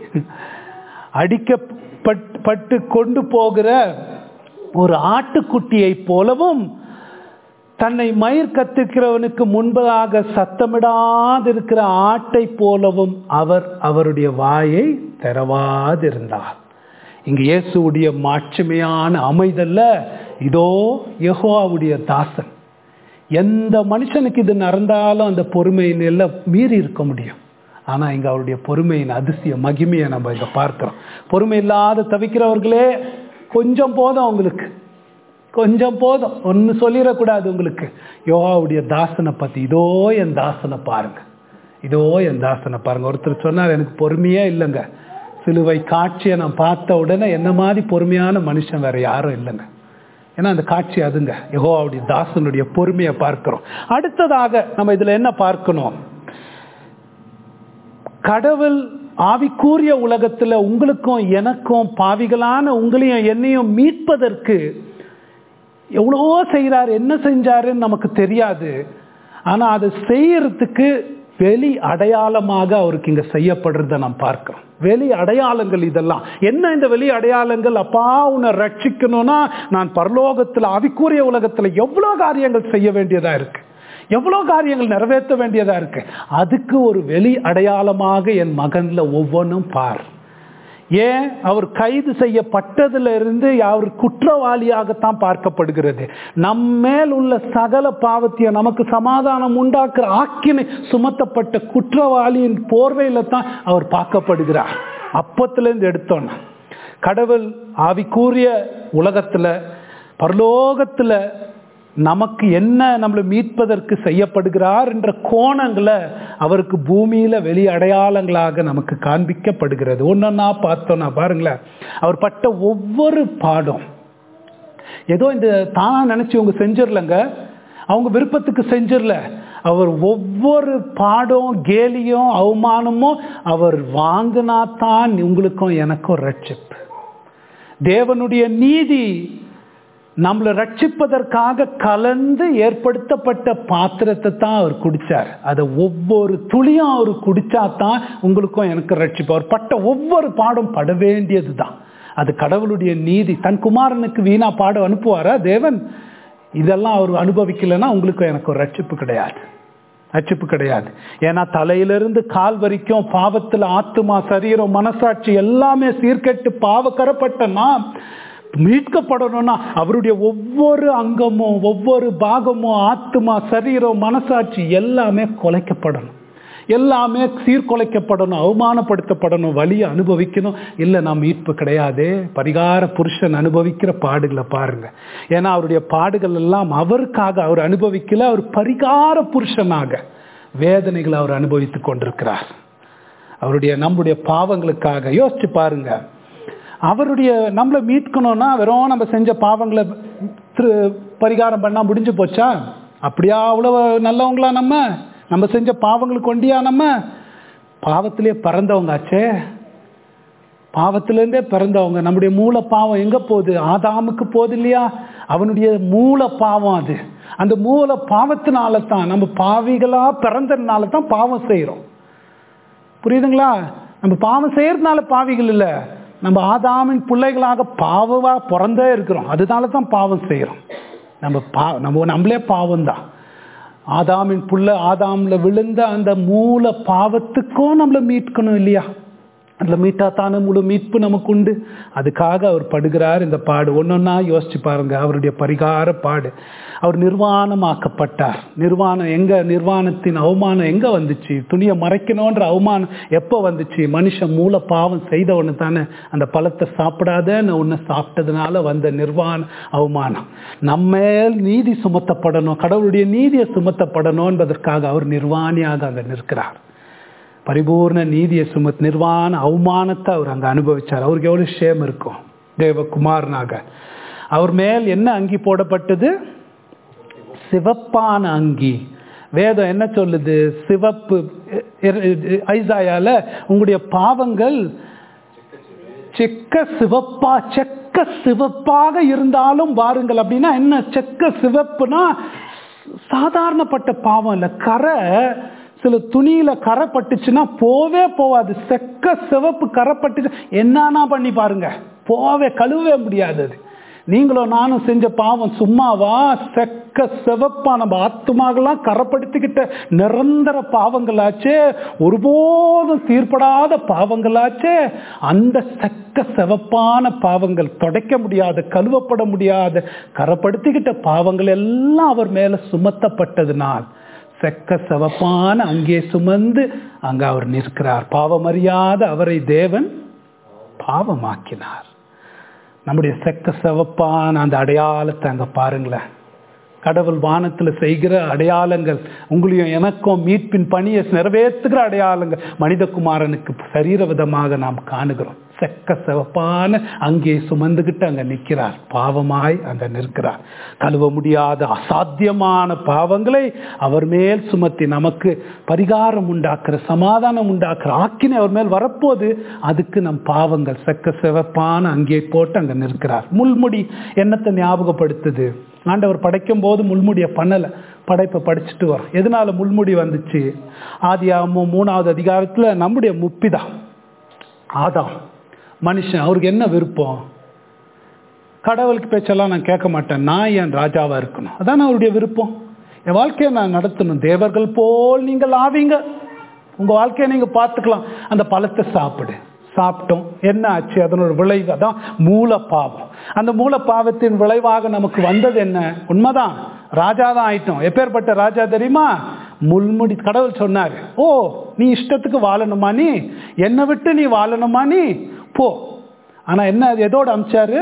Speaker 2: அடிக்கப்பட்டு கொண்டு போகிற ஒரு ஆட்டுக்குட்டியை போலவும் தன்னை மயிர் கத்துக்கிறவனுக்கு முன்பதாக சத்தமிடாதிருக்கிற ஆட்டை போலவும் அவர் அவருடைய வாயை திறவாதிருந்தார் இங்க இயேசுடைய மாட்சிமையான அமைதல்ல இதோ யெகோவாவுடைய தாசன் எந்த மனுஷனுக்கு இது நடந்தாலும் அந்த பொறுமையின் எல்லாம் மீறி இருக்க முடியும் ஆனா இங்க அவருடைய பொறுமையின் அதிசய மகிமையை நம்ம இங்க பார்க்கிறோம் பொறுமை இல்லாத தவிக்கிறவர்களே கொஞ்சம் போதும் அவங்களுக்கு கொஞ்சம் போதும் ஒன்று சொல்லிடக்கூடாது உங்களுக்கு யோகாவுடைய தாசனை பற்றி இதோ என் தாசனை பாருங்க இதோ என் தாசனை பாருங்க ஒருத்தர் சொன்னார் எனக்கு பொறுமையே இல்லைங்க சிலுவை காட்சியை நான் பார்த்த உடனே என்ன மாதிரி பொறுமையான மனுஷன் வேற யாரும் இல்லைங்க ஏன்னா அந்த காட்சி அதுங்க யெகோவாவுடைய தாசனுடைய பொறுமையை பார்க்கிறோம் அடுத்ததாக நம்ம இதுல என்ன பார்க்கணும் கடவுள் ஆவிக்கூறிய உலகத்துல உங்களுக்கும் எனக்கும் பாவிகளான உங்களையும் என்னையும் மீட்பதற்கு எவ்வளவோ செய்கிறார் என்ன செஞ்சாருன்னு நமக்கு தெரியாது ஆனா அதை செய்யறதுக்கு வெளி அடையாளமாக அவருக்கு இங்க செய்யப்படுறத நாம் பார்க்கிறோம் வெளி அடையாளங்கள் இதெல்லாம் என்ன இந்த வெளி அடையாளங்கள் அப்பா உன்னை ரட்சிக்கணும்னா நான் பரலோகத்துல ஆவிக்கூறிய உலகத்துல எவ்வளவு காரியங்கள் செய்ய வேண்டியதா இருக்கு எவ்வளவு காரியங்கள் நிறைவேற்ற வேண்டியதா இருக்கு அதுக்கு ஒரு வெளி அடையாளமாக என் மகன்ல ஒவ்வொன்றும் பார் ஏன் அவர் கைது செய்யப்பட்டதுல இருந்து அவர் குற்றவாளியாகத்தான் பார்க்கப்படுகிறது நம்மேல் உள்ள சகல பாவத்தையும் நமக்கு சமாதானம் உண்டாக்குற ஆக்கினை சுமத்தப்பட்ட குற்றவாளியின் போர்வையில தான் அவர் பார்க்கப்படுகிறார் அப்பத்திலிருந்து எடுத்தோன்னா கடவுள் ஆவிக்கூறிய உலகத்துல பரலோகத்துல நமக்கு என்ன நம்மளை மீட்பதற்கு செய்யப்படுகிறார் என்ற கோணங்களை அவருக்கு பூமியில வெளி அடையாளங்களாக நமக்கு காண்பிக்கப்படுகிறது ஒன்னொன்னா பார்த்தோம்னா பாருங்களேன் அவர் பட்ட ஒவ்வொரு பாடம் ஏதோ இந்த தானா நினைச்சு இவங்க செஞ்சிடலங்க அவங்க விருப்பத்துக்கு செஞ்சிடல அவர் ஒவ்வொரு பாடம் கேலியும் அவமானமும் அவர் வாங்கினா தான் உங்களுக்கும் எனக்கும் ரட்சிப்பு தேவனுடைய நீதி நம்மளை ரட்சிப்பதற்காக கலந்து ஏற்படுத்தப்பட்ட பாத்திரத்தை தான் அவர் குடிச்சார் அதை ஒவ்வொரு துளியும் அவர் குடிச்சா தான் உங்களுக்கும் எனக்கு ரட்சிப்பு அவர் பட்ட ஒவ்வொரு பாடம் பட வேண்டியது தான் அது கடவுளுடைய நீதி தன் குமாரனுக்கு வீணா பாடம் அனுப்புவாரா தேவன் இதெல்லாம் அவர் அனுபவிக்கலைன்னா உங்களுக்கும் எனக்கு ஒரு ரட்சிப்பு கிடையாது ரட்சிப்பு கிடையாது ஏன்னா தலையிலிருந்து கால் வரைக்கும் பாவத்தில் ஆத்துமா சரீரம் மனசாட்சி எல்லாமே சீர்கெட்டு பாவக்கரப்பட்ட நாம் மீட்கப்படணும்னா அவருடைய ஒவ்வொரு அங்கமும் ஒவ்வொரு பாகமும் ஆத்துமா சரீரம் மனசாட்சி எல்லாமே கொலைக்கப்படணும் எல்லாமே சீர்குலைக்கப்படணும் அவமானப்படுத்தப்படணும் வழியை அனுபவிக்கணும் இல்லை நாம் மீட்பு கிடையாது பரிகார புருஷன் அனுபவிக்கிற பாடுகளை பாருங்க ஏன்னா அவருடைய பாடுகள் எல்லாம் அவருக்காக அவர் அனுபவிக்கல அவர் பரிகார புருஷனாக வேதனைகளை அவர் அனுபவித்துக் கொண்டிருக்கிறார் அவருடைய நம்முடைய பாவங்களுக்காக யோசிச்சு பாருங்க அவருடைய நம்மளை மீட்கணும்னா வெறும் நம்ம செஞ்ச பாவங்களை பரிகாரம் பண்ணா முடிஞ்சு போச்சா அப்படியா அவ்வளவு நல்லவங்களா நம்ம நம்ம செஞ்ச பாவங்களுக்கு கொண்டியா நம்ம பாவத்திலே பிறந்தவங்காச்சே பாவத்திலேருந்தே பிறந்தவங்க நம்முடைய மூல பாவம் எங்க போகுது ஆதாமுக்கு போகுது இல்லையா அவனுடைய மூல பாவம் அது அந்த மூல பாவத்தினால தான் நம்ம பாவிகளா பிறந்ததுனால தான் பாவம் செய்யறோம் புரியுதுங்களா நம்ம பாவம் செய்யறதுனால பாவிகள் இல்லை நம்ம ஆதாமின் பிள்ளைகளாக பாவவா பிறந்தே இருக்கிறோம் அதனால தான் பாவம் செய்யறோம் நம்ம பா நம்ம நம்மளே பாவம் தான் ஆதாமின் புள்ள ஆதாம்ல விழுந்த அந்த மூல பாவத்துக்கும் நம்மளை மீட்கணும் இல்லையா அதில் மீட்டா தானே முழு மீட்பு நமக்கு உண்டு அதுக்காக அவர் படுகிறார் இந்த பாடு ஒன்னொன்னா யோசிச்சு பாருங்க அவருடைய பரிகார பாடு அவர் நிர்வாணமாக்கப்பட்டார் நிர்வாணம் எங்க நிர்வாணத்தின் அவமானம் எங்க வந்துச்சு துணியை மறைக்கணுன்ற அவமானம் எப்போ வந்துச்சு மனுஷன் மூல பாவம் செய்த ஒன்று தானே அந்த பழத்தை சாப்பிடாதன்னு ஒன்று சாப்பிட்டதுனால வந்த நிர்வாண அவமானம் நம்மேல் நீதி சுமத்தப்படணும் கடவுளுடைய நீதியை சுமத்தப்படணும் என்பதற்காக அவர் நிர்வாணியாக அங்கே நிற்கிறார் பரிபூர்ண நீதியை சுமத் நிர்வாண அவமானத்தை அவர் அங்கே அனுபவிச்சார் அவருக்கு எவ்வளவு ஷேம் இருக்கும் தேவகுமாரனாக அவர் மேல் என்ன அங்கி போடப்பட்டது சிவப்பான அங்கி வேதம் என்ன சொல்லுது சிவப்பு ஐசாயால உங்களுடைய பாவங்கள் செக்க சிவப்பா செக்க சிவப்பாக இருந்தாலும் பாருங்கள் அப்படின்னா என்ன செக்க சிவப்புனா சாதாரணப்பட்ட பாவம் இல்லை கரை சில துணியில கரை பட்டுச்சுன்னா போவே போவாது செக்க சிவப்பு கரை பட்டுச்சு என்னன்னா பண்ணி பாருங்க போவே கழுவவே முடியாது அது நீங்களும் நானும் செஞ்ச பாவம் சும்மாவா செக்க சிவப்பா நம்ம ஆத்துமாகலாம் கரப்படுத்திக்கிட்ட நிரந்தர பாவங்களாச்சே ஒருபோதும் தீர்ப்படாத பாவங்களாச்சே அந்த செக்க சிவப்பான பாவங்கள் தொடைக்க முடியாத கழுவப்பட முடியாத கரப்படுத்திக்கிட்ட பாவங்கள் எல்லாம் அவர் மேல சுமத்தப்பட்டதுனால் செக்க சிவப்பான அங்கே சுமந்து அங்க அவர் நிற்கிறார் பாவமறியாத அவரை தேவன் பாவமாக்கினார் நம்முடைய செக்க சிவப்பான அந்த அடையாளத்தை அங்க பாருங்களேன் கடவுள் வானத்துல செய்கிற அடையாளங்கள் உங்களையும் எனக்கும் மீட்பின் பணியை நிறைவேற்றுகிற அடையாளங்கள் மனிதகுமாரனுக்கு சரீர விதமாக நாம் காணுகிறோம் செக்க சிவப்பான அங்கே சுமந்துகிட்டு அங்க நிற்கிறார் பாவமாய் அங்க நிற்கிறார் கழுவ முடியாத அசாத்தியமான பாவங்களை அவர் மேல் சுமத்தி நமக்கு பரிகாரம் உண்டாக்குற சமாதானம் உண்டாக்குற ஆக்கினை அவர் மேல் வரப்போது அதுக்கு நம் பாவங்கள் செக்க சிவப்பான அங்கே போட்டு அங்க நிற்கிறார் முள்முடி என்னத்தை ஞாபகப்படுத்துது ஆண்டவர் படைக்கும் போது முள்முடியை பண்ணலை படைப்பை படிச்சுட்டு வரோம் எதனால முள்முடி வந்துச்சு ஆதியாகமம் மூணாவது அதிகாரத்தில் நம்முடைய முப்பிதான் ஆதாம் மனுஷன் அவருக்கு என்ன விருப்பம் கடவுளுக்கு பேச்செல்லாம் நான் கேட்க மாட்டேன் நான் என் ராஜாவா இருக்கணும் அதான் அவருடைய விருப்பம் என் வாழ்க்கையை நான் நடத்தணும் தேவர்கள் போல் நீங்கள் ஆவீங்க உங்க வாழ்க்கையை நீங்க பார்த்துக்கலாம் அந்த பழத்தை சாப்பிடு சாப்பிட்டோம் என்ன ஆச்சு அதனோட விளைவு அதான் மூல பாவம் அந்த மூல பாவத்தின் விளைவாக நமக்கு வந்தது என்ன உண்மைதான் ராஜா தான் ஆயிட்டோம் எப்பேற்பட்ட ராஜா தெரியுமா முள்முடி கடவுள் சொன்னார் ஓ நீ இஷ்டத்துக்கு வாழணுமா நீ என்னை விட்டு நீ வாழணுமா நீ போ ஆனா என்ன அது எதோடு அமிச்சாரு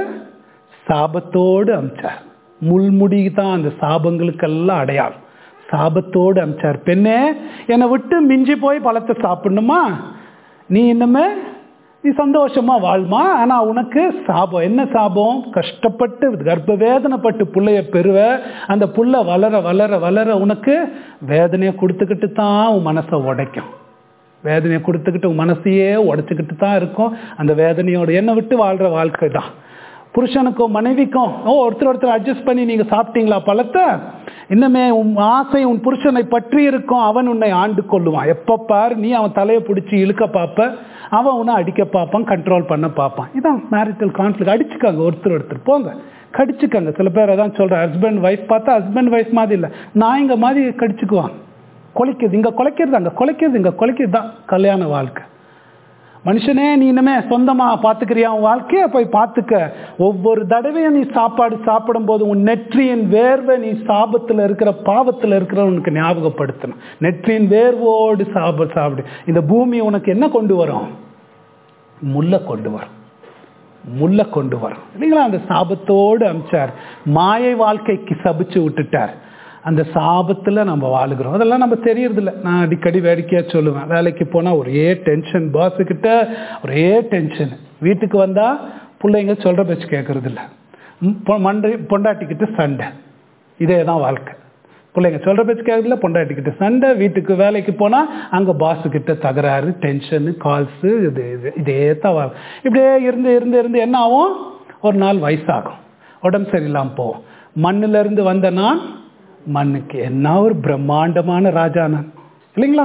Speaker 2: சாபத்தோடு அமிச்சார் முள்முடி தான் அந்த சாபங்களுக்கெல்லாம் அடையாளம் சாபத்தோடு அமிச்சார் பெண்ணே என்னை விட்டு மிஞ்சி போய் பழத்தை சாப்பிடணுமா நீ இன்னுமே நீ சந்தோஷமா வாழ்மா ஆனா உனக்கு சாபம் என்ன சாபம் கஷ்டப்பட்டு கர்ப்ப வேதனைப்பட்டு புள்ளைய பெறுவ அந்த புள்ள வளர வளர வளர உனக்கு வேதனையை கொடுத்துக்கிட்டு தான் உன் மனசை உடைக்கும் வேதனையை கொடுத்துக்கிட்டு உன் மனசையே உடைச்சுக்கிட்டு தான் இருக்கும் அந்த வேதனையோட என்னை விட்டு வாழ்ற வாழ்க்கை தான் புருஷனுக்கும் மனைவிக்கும் ஓ ஒருத்தர் ஒருத்தர் அட்ஜஸ்ட் பண்ணி நீங்க சாப்பிட்டீங்களா பழத்தை இன்னுமே உன் ஆசை உன் புருஷனை பற்றி இருக்கும் அவன் உன்னை ஆண்டு கொள்ளுவான் எப்ப பார் நீ அவன் தலையை பிடிச்சி இழுக்க பார்ப்ப அவன் உன்னை அடிக்க பார்ப்பான் கண்ட்ரோல் பண்ண பார்ப்பான் இதான் மேரிட்டல் கான்ஃபிளிக் அடிச்சுக்காங்க ஒருத்தர் ஒருத்தர் போங்க கடிச்சுக்காங்க சில பேர் அதான் சொல்ற ஹஸ்பண்ட் ஒய்ஃப் பார்த்தா ஹஸ்பண்ட் ஒய்ஃப் மாதிரி இல்லை நான் இங்க மாதிரி கடிச்சுக்குவான் கொலைக்கிறது இங்க கொலைக்கிறது அங்க கொலைக்கிறது இங்க கொலைக்கிறது தான் கல்யாண வாழ்க்கை மனுஷனே நீ இனிமே சொந்தமா பாத்துக்கிறியா உன் வாழ்க்கைய போய் பார்த்துக்க ஒவ்வொரு தடவையும் நீ சாப்பாடு சாப்பிடும் போது உன் நெற்றியின் வேர்வை நீ சாபத்துல இருக்கிற பாவத்துல இருக்கிற உனக்கு ஞாபகப்படுத்தணும் நெற்றியின் வேர்வோடு சாப்பிட சாப்பிடு இந்த பூமி உனக்கு என்ன கொண்டு வரும் முல்லை கொண்டு வரும் முல்லை கொண்டு வரும் இல்லைங்களா அந்த சாபத்தோடு அமிச்சார் மாயை வாழ்க்கைக்கு சபிச்சு விட்டுட்டார் அந்த சாபத்தில் நம்ம வாழுகிறோம் அதெல்லாம் நம்ம தெரியறதில்ல நான் அடிக்கடி வேடிக்கையாக சொல்லுவேன் வேலைக்கு போனால் ஒரே டென்ஷன் பாஸுக்கிட்ட ஒரே டென்ஷன் வீட்டுக்கு வந்தால் பிள்ளைங்க சொல்கிற பேச்சு கேட்கறதில்ல மண்டை பொண்டாட்டிக்கிட்டு சண்டை இதே தான் வாழ்க்கை பிள்ளைங்க சொல்கிற பேச்சு கேட்கறதில்ல பொண்டாட்டிக்கிட்ட சண்டை வீட்டுக்கு வேலைக்கு போனால் அங்கே பாஸுக்கிட்ட தகராறு டென்ஷனு கால்ஸு இது இது இதே தான் வாழ் இப்படியே இருந்து இருந்து இருந்து என்ன ஆகும் ஒரு நாள் வயசாகும் உடம்பு சரியில்லாமல் போவோம் மண்ணிலிருந்து வந்த நான் மண்ணுக்கு என்ன ஒரு பிரம்மாண்டமான ராஜா நான் இல்லைங்களா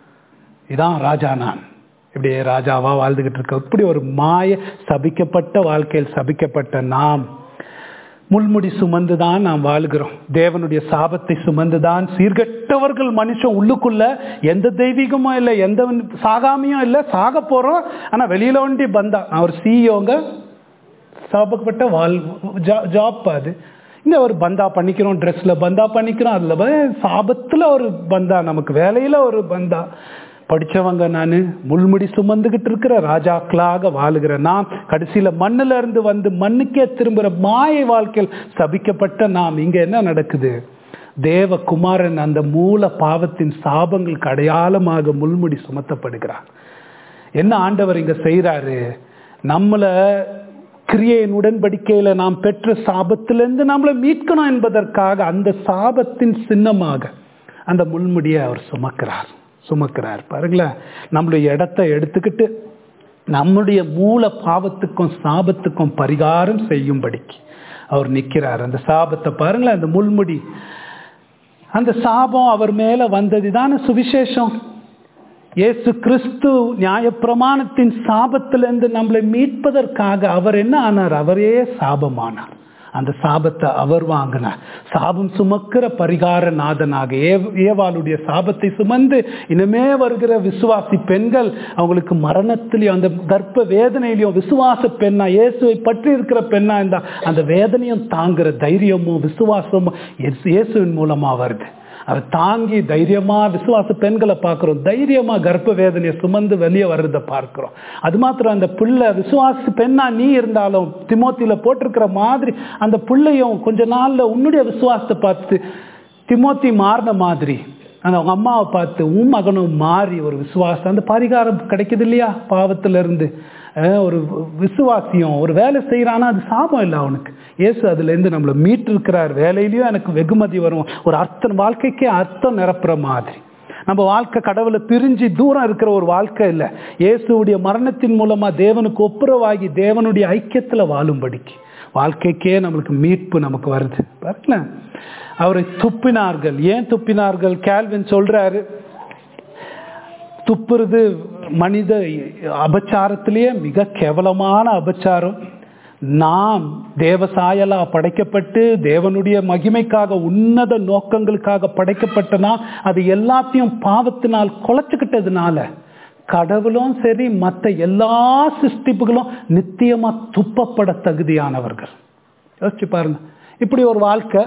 Speaker 2: இதான் ராஜா நான் இப்படியே ராஜாவா வாழ்ந்துகிட்டு இருக்க இப்படி ஒரு மாய சபிக்கப்பட்ட வாழ்க்கையில் சபிக்கப்பட்ட நாம் முள்முடி சுமந்து தான் நாம் வாழ்கிறோம் தேவனுடைய சாபத்தை சுமந்து தான் சீர்கெட்டவர்கள் மனுஷன் உள்ளுக்குள்ள எந்த தெய்வீகமும் இல்லை எந்த சாகாமையும் இல்லை சாக போறோம் ஆனா வெளியில ஒண்டி பந்தா நான் ஒரு சிஇஓங்க சாபப்பட்ட வாழ் ஜாப் அது இங்க ஒரு பந்தா பண்ணிக்கிறோம் ட்ரெஸ்ல பந்தா பண்ணிக்கிறோம் அதுல சாபத்துல ஒரு பந்தா நமக்கு வேலையில ஒரு பந்தா படிச்சவங்க நான் முள்முடி சுமந்துகிட்டு இருக்கிற ராஜாக்களாக வாழுகிற நாம் கடைசியில மண்ணுல இருந்து வந்து மண்ணுக்கே திரும்புற மாய வாழ்க்கையில் சபிக்கப்பட்ட நாம் இங்க என்ன நடக்குது தேவ குமாரன் அந்த மூல பாவத்தின் சாபங்களுக்கு அடையாளமாக முள்முடி சுமத்தப்படுகிறார் என்ன ஆண்டவர் இங்க செய்யறாரு நம்மள கிரியையின் உடன்படிக்கையில நாம் பெற்ற சாபத்திலிருந்து நம்மளை மீட்கணும் என்பதற்காக அந்த சாபத்தின் சின்னமாக அந்த முள்முடியை அவர் சுமக்கிறார் சுமக்கிறார் பாருங்களேன் நம்மளுடைய இடத்தை எடுத்துக்கிட்டு நம்முடைய மூல பாவத்துக்கும் சாபத்துக்கும் பரிகாரம் செய்யும்படிக்கு அவர் நிற்கிறார் அந்த சாபத்தை பாருங்களேன் அந்த முள்முடி அந்த சாபம் அவர் மேல வந்தது தானே சுவிசேஷம் இயேசு கிறிஸ்து நியாயப்பிரமாணத்தின் சாபத்திலிருந்து நம்மளை மீட்பதற்காக அவர் என்ன ஆனார் அவரே சாபமானார் அந்த சாபத்தை அவர் வாங்கினார் சாபம் சுமக்கிற பரிகார நாதனாக ஏ ஏவாளுடைய சாபத்தை சுமந்து இனிமே வருகிற விசுவாசி பெண்கள் அவங்களுக்கு மரணத்திலையும் அந்த கர்ப்ப வேதனையிலையும் விசுவாச பெண்ணா இயேசுவை பற்றி இருக்கிற பெண்ணா இருந்தா அந்த வேதனையும் தாங்குற தைரியமும் விசுவாசமும் இயேசுவின் மூலமா வருது அதை தாங்கி தைரியமா விசுவாச பெண்களை பார்க்கிறோம் தைரியமா கர்ப்ப வேதனையை சுமந்து வெளியே வர்றதை பார்க்கிறோம் அது மாத்திரம் அந்த பிள்ளை விசுவாச பெண்ணா நீ இருந்தாலும் திமோத்தியில போட்டிருக்கிற மாதிரி அந்த பிள்ளையும் கொஞ்ச நாள்ல உன்னுடைய விசுவாசத்தை பார்த்து திமோத்தி மாறின மாதிரி அந்த அவங்க அம்மாவை பார்த்து உன் மகனும் மாறி ஒரு விசுவாசம் அந்த பரிகாரம் கிடைக்குது இல்லையா பாவத்துல இருந்து அஹ் ஒரு விசுவாசியம் ஒரு வேலை செய்யறானா அது சாபம் இல்லை அவனுக்கு இயேசு அதுல இருந்து நம்மளை மீட்டு இருக்கிறார் வேலையிலயும் எனக்கு வெகுமதி வரும் ஒரு அர்த்தம் வாழ்க்கைக்கே அர்த்தம் நிரப்புற மாதிரி நம்ம வாழ்க்கை கடவுளை பிரிஞ்சு தூரம் இருக்கிற ஒரு வாழ்க்கை இல்லை இயேசுடைய மரணத்தின் மூலமா தேவனுக்கு ஒப்புரவாகி தேவனுடைய ஐக்கியத்துல வாழும்படிக்கு வாழ்க்கைக்கே நம்மளுக்கு மீட்பு நமக்கு வருது பாருங்கள அவரை துப்பினார்கள் ஏன் துப்பினார்கள் கேல்வின் சொல்றாரு துப்புறது மனித அபச்சாரத்திலேயே மிக கேவலமான அபச்சாரம் நாம் தேவ சாயலா படைக்கப்பட்டு தேவனுடைய மகிமைக்காக உன்னத நோக்கங்களுக்காக படைக்கப்பட்டனா அது எல்லாத்தையும் பாவத்தினால் குலைச்சுக்கிட்டதுனால கடவுளும் சரி மற்ற எல்லா சிருஷ்டிப்புகளும் நித்தியமா துப்பப்பட தகுதியானவர்கள் யோசிச்சு பாருங்க இப்படி ஒரு வாழ்க்கை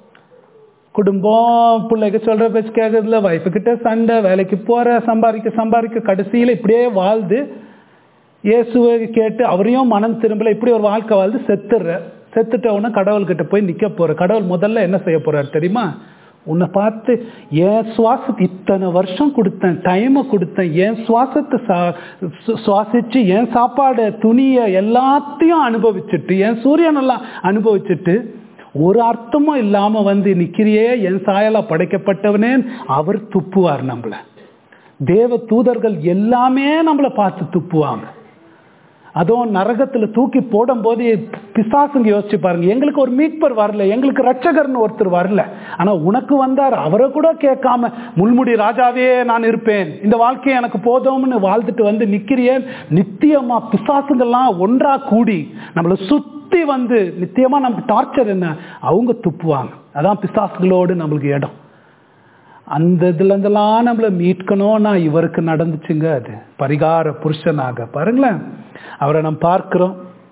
Speaker 2: குடும்பம் பிள்ளைக்கு சொல்ற பேச்சு கேட்கறதுல வைஃபு கிட்ட சண்டை வேலைக்கு போற சம்பாதிக்க சம்பாதிக்க கடைசியில் இப்படியே வாழ்ந்து இயேசுவை கேட்டு அவரையும் மனம் திரும்பல இப்படி ஒரு வாழ்க்கை வாழ்ந்து செத்துடுற செத்துட்ட உடனே கடவுள்கிட்ட போய் நிக்க போற கடவுள் முதல்ல என்ன செய்ய போறாரு தெரியுமா உன்னை பார்த்து என் சுவாசத்தை இத்தனை வருஷம் கொடுத்தேன் டைமை கொடுத்தேன் என் சுவாசத்தை சுவாசிச்சு என் சாப்பாடு துணியை எல்லாத்தையும் அனுபவிச்சுட்டு என் சூரியனெல்லாம் அனுபவிச்சுட்டு ஒரு அர்த்தமும் இல்லாம வந்து நிக்கிறியே என் சாயலா படைக்கப்பட்டவனே அவர் துப்புவார் நம்மள தேவ தூதர்கள் எல்லாமே நம்மளை பார்த்து துப்புவாங்க அதுவும் நரகத்துல தூக்கி போடும் போது பிசாசுங்க யோசிச்சு பாருங்க எங்களுக்கு ஒரு மீட்பர் வரல எங்களுக்கு ரட்சகர்னு ஒருத்தர் வரல ஆனா உனக்கு வந்தார் அவரை கூட கேட்காம முள்முடி ராஜாவே நான் இருப்பேன் இந்த வாழ்க்கையை எனக்கு போதும்னு வாழ்ந்துட்டு வந்து நிக்கிறியேன் நித்தியமா பிசாசுங்கள்லாம் ஒன்றா கூடி நம்மளை சுத்தி வந்து நித்தியமா நமக்கு டார்ச்சர் என்ன அவங்க துப்புவாங்க அதான் பிசாசுகளோடு நம்மளுக்கு இடம் அந்த இதுல இருந்தெல்லாம் நம்மளை மீட்கணும்னா இவருக்கு நடந்துச்சுங்க அது பரிகார புருஷனாக பாருங்களேன் அவரை நம்ம பார்க்கிறோம்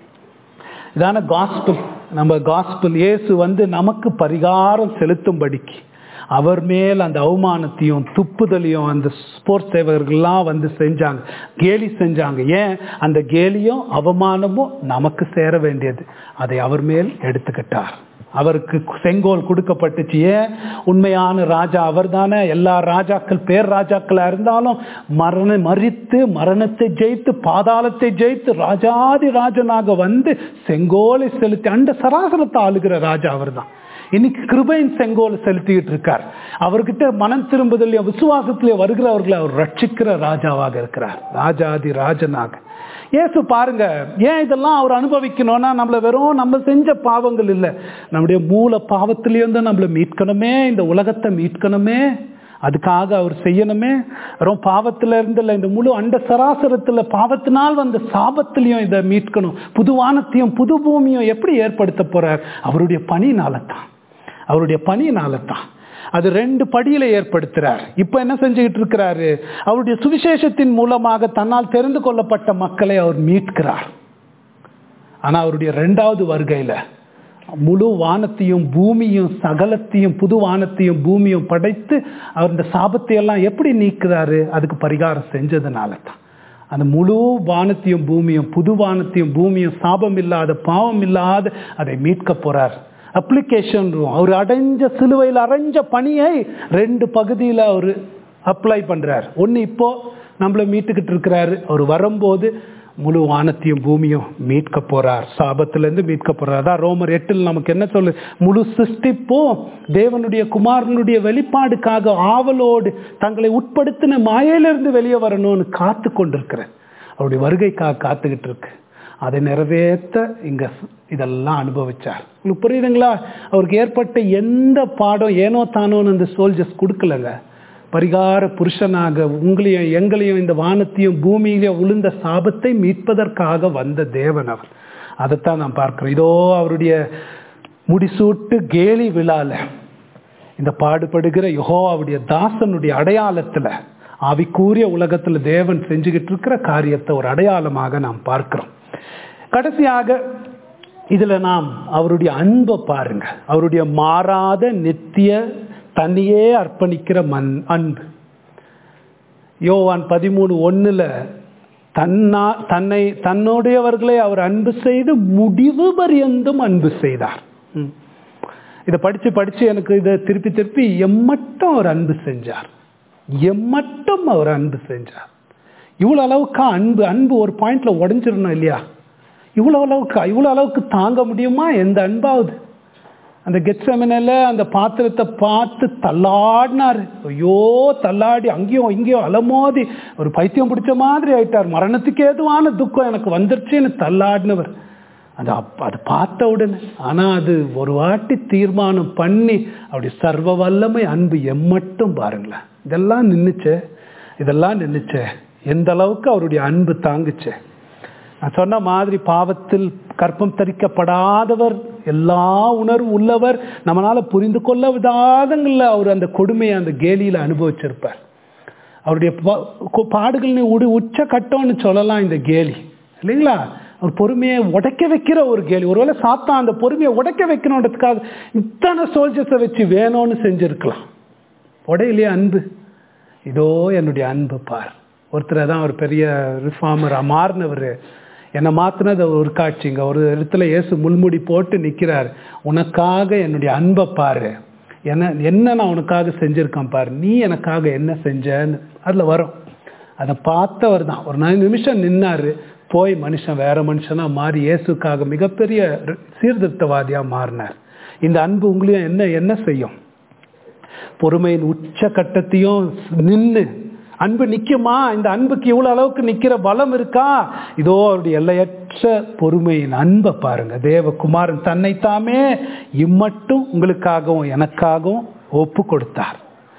Speaker 2: இதான காஸ்பிள் நம்ம காஸ்பிள் இயேசு வந்து நமக்கு பரிகாரம் செலுத்தும்படிக்கு அவர் மேல் அந்த அவமானத்தையும் துப்புதலையும் அந்த ஸ்போர்ட்ஸ் சேவகர்கள்லாம் வந்து செஞ்சாங்க கேலி செஞ்சாங்க ஏன் அந்த கேலியும் அவமானமும் நமக்கு சேர வேண்டியது அதை அவர் மேல் எடுத்துக்கிட்டார் அவருக்கு செங்கோல் கொடுக்கப்பட்டுச்சு ஏன் உண்மையான ராஜா அவர் தானே எல்லா ராஜாக்கள் பேர் ராஜாக்களா இருந்தாலும் மரண மறித்து மரணத்தை ஜெயித்து பாதாளத்தை ஜெயித்து ராஜாதி ராஜனாக வந்து செங்கோலை செலுத்தி அந்த சராசரத்தை ஆளுகிற ராஜா அவர் தான் இன்னைக்கு கிருபையின் செங்கோல் செலுத்திக்கிட்டு இருக்கார் அவர்கிட்ட மனம் திரும்புதலையும் விசுவாசத்திலே வருகிறவர்களை அவர் ரட்சிக்கிற ராஜாவாக இருக்கிறார் ராஜாதி ராஜனாக ஏசு பாருங்க ஏன் இதெல்லாம் அவர் அனுபவிக்கணும்னா நம்மள வெறும் நம்ம செஞ்ச பாவங்கள் இல்லை நம்முடைய மூல பாவத்திலேருந்து நம்மளை மீட்கணுமே இந்த உலகத்தை மீட்கணுமே அதுக்காக அவர் செய்யணுமே வெறும் பாவத்துல இருந்து இல்லை இந்த முழு அண்ட சராசரத்துல பாவத்தினால் வந்த சாபத்திலையும் இதை மீட்கணும் புதுவானத்தையும் புது பூமியும் எப்படி ஏற்படுத்த போறார் அவருடைய பணினால தான் அவருடைய பணியினால தான் அது ரெண்டு படியில ஏற்படுத்துறார் இப்ப என்ன செஞ்சுக்கிட்டு இருக்கிறாரு அவருடைய சுவிசேஷத்தின் மூலமாக தன்னால் தெரிந்து கொள்ளப்பட்ட மக்களை அவர் மீட்கிறார் ஆனா அவருடைய ரெண்டாவது வருகையில முழு வானத்தையும் பூமியும் சகலத்தையும் புது வானத்தையும் பூமியும் படைத்து அவர் இந்த சாபத்தை எல்லாம் எப்படி நீக்குறாரு அதுக்கு பரிகாரம் செஞ்சதுனால தான் அந்த முழு வானத்தையும் பூமியும் புது வானத்தையும் பூமியும் சாபம் இல்லாத பாவம் இல்லாத அதை மீட்க போறார் அப்ளிகேஷன் அவர் அடைஞ்ச சிலுவையில் அடைஞ்ச பணியை ரெண்டு பகுதியில் அவர் அப்ளை பண்றார் ஒன்று இப்போ நம்மளை மீட்டுக்கிட்டு இருக்கிறாரு அவர் வரும்போது முழு வானத்தையும் பூமியும் மீட்க போறார் சாபத்திலேருந்து மீட்க போறார் அதான் ரோமர் எட்டில் நமக்கு என்ன சொல்லு முழு சிருஷ்டிப்பும் தேவனுடைய குமாரனுடைய வெளிப்பாடுக்காக ஆவலோடு தங்களை உட்படுத்தின மாயையிலிருந்து வெளியே வரணும்னு காத்து கொண்டிருக்கிறேன் அவருடைய வருகைக்காக காத்துக்கிட்டு இருக்கு அதை நிறைவேற்ற இங்க இதெல்லாம் அனுபவிச்சார் உங்களுக்கு புரியுதுங்களா அவருக்கு ஏற்பட்ட எந்த பாடம் ஏனோ தானோன்னு அந்த சோல்ஜர்ஸ் கொடுக்கலங்க பரிகார புருஷனாக உங்களையும் எங்களையும் இந்த வானத்தையும் பூமியிலையும் உளுந்த சாபத்தை மீட்பதற்காக வந்த தேவன் அவர் அதைத்தான் நான் பார்க்கிறோம் இதோ அவருடைய முடிசூட்டு கேலி விழால இந்த பாடுபடுகிற யெகோவாவுடைய தாசனுடைய அடையாளத்துல ஆவிக்கூறிய உலகத்துல தேவன் செஞ்சுக்கிட்டு இருக்கிற காரியத்தை ஒரு அடையாளமாக நாம் பார்க்கிறோம் கடைசியாக இதுல நாம் அவருடைய அன்பை பாருங்க அவருடைய மாறாத நித்திய தன்னையே அர்ப்பணிக்கிற மண் அன்பு யோவான் பதிமூணு ஒண்ணுல தன்னா தன்னை தன்னுடையவர்களை அவர் அன்பு செய்து முடிவு பரியந்தும் அன்பு செய்தார் ம். இதை படிச்சு படிச்சு எனக்கு இதை திருப்பி திருப்பி எம்மட்டும் அவர் அன்பு செஞ்சார் எம்மட்டும் அவர் அன்பு செஞ்சார் இவ்வளவு அளவுக்கா அன்பு அன்பு ஒரு பாயிண்ட்ல உடஞ்சிடணும் இல்லையா இவ்வளவு அளவுக்கு இவ்வளவு அளவுக்கு தாங்க முடியுமா எந்த அன்பாவது அந்த கெட்சமனில் அந்த பாத்திரத்தை பார்த்து தள்ளாடினாரு ஐயோ தள்ளாடி அங்கேயும் இங்கேயும் அலமோதி ஒரு பைத்தியம் பிடிச்ச மாதிரி ஆயிட்டார் மரணத்துக்கு ஏதுவான துக்கம் எனக்கு வந்துருச்சுன்னு தள்ளாடினவர் அது அப் அது பார்த்த உடனே ஆனா அது ஒரு வாட்டி தீர்மானம் பண்ணி அப்படி சர்வ வல்லமை அன்பு எம்மட்டும் பாருங்களேன் இதெல்லாம் நின்னுச்சே இதெல்லாம் நின்னுச்சே எந்த அளவுக்கு அவருடைய அன்பு தாங்குச்சே நான் சொன்ன மாதிரி பாவத்தில் கற்பம் தரிக்கப்படாதவர் எல்லா உணர்வு உள்ளவர் நம்மளால புரிந்து கொள்ள விதாதங்களில் அவர் அந்த கொடுமையை அந்த கேலியில அனுபவிச்சிருப்பார் அவருடைய பா- கொ- பாடுகள் உடு உச்ச கட்டம்னு சொல்லலாம் இந்த கேலி இல்லைங்களா அவர் பொறுமையை உடைக்க வைக்கிற ஒரு கேலி ஒருவேளை சாத்தா அந்த பொறுமையை உடைக்க வைக்கணுன்றதுக்காக இத்தனை சோல்ஜர்ஸை வச்சு வேணும்னு செஞ்சிருக்கலாம் உடையிலேயே அன்பு இதோ என்னுடைய அன்பு பார் ஒருத்தர் தான் ஒரு பெரிய ரிஃபார்மர் மாறினவர் என்னை மாத்தினது ஒரு காட்சிங்க ஒரு இடத்துல இயேசு முள்முடி போட்டு நிற்கிறார் உனக்காக என்னுடைய அன்பை பாரு என்ன என்ன நான் உனக்காக செஞ்சிருக்கேன் பாரு நீ எனக்காக என்ன செஞ்சேன்னு அதில் வரும் அதை பார்த்தவர் தான் ஒரு நாலு நிமிஷம் நின்னாரு போய் மனுஷன் வேற மனுஷனா மாறி இயேசுக்காக மிகப்பெரிய சீர்திருத்தவாதியா மாறினார் இந்த அன்பு உங்களையும் என்ன என்ன செய்யும் பொறுமையின் உச்ச கட்டத்தையும் நின்று அன்பு நிக்குமா இந்த அன்புக்கு இவ்வளவு அளவுக்கு நிக்கிற பலம் இருக்கா இதோ அவருடைய எல்லையற்ற பொறுமையின் அன்பை பாருங்க தேவகுமாரன் தன்னைத்தாமே இம்மட்டும் உங்களுக்காகவும் எனக்காகவும் ஒப்பு கொடுத்தார்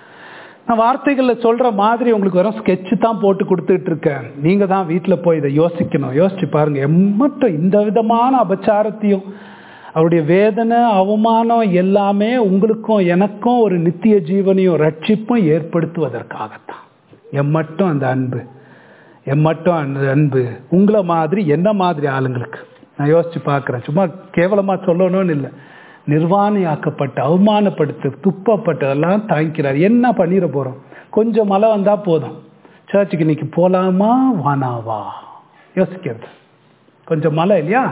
Speaker 2: நான் வார்த்தைகளில் சொல்ற மாதிரி உங்களுக்கு வெறும் ஸ்கெட்ச் தான் போட்டு கொடுத்துட்டு இருக்கேன் நீங்க தான் வீட்டில் போய் இதை யோசிக்கணும் யோசிச்சு பாருங்க எம்மட்டும் இந்த விதமான அபச்சாரத்தையும் அவருடைய வேதனை அவமானம் எல்லாமே உங்களுக்கும் எனக்கும் ஒரு நித்திய ஜீவனையும் ரட்சிப்பும் ஏற்படுத்துவதற்காகத்தான் எம்மட்டும் அந்த அன்பு எம்மட்டும் அந்த அன்பு உங்களை மாதிரி என்ன மாதிரி ஆளுங்களுக்கு நான் யோசிச்சு பார்க்குறேன் சும்மா கேவலமா சொல்லணும்னு இல்லை நிர்வாணியாக்கப்பட்டு அவமானப்படுத்து துப்பப்பட்டதெல்லாம் தாங்கிக்கிறார் என்ன பண்ணிட போறோம் கொஞ்சம் மழை வந்தா போதும் சர்ச்சுக்கு இன்னைக்கு போலாமா வானாவா யோசிக்கிறது கொஞ்சம் மழை இல்லையா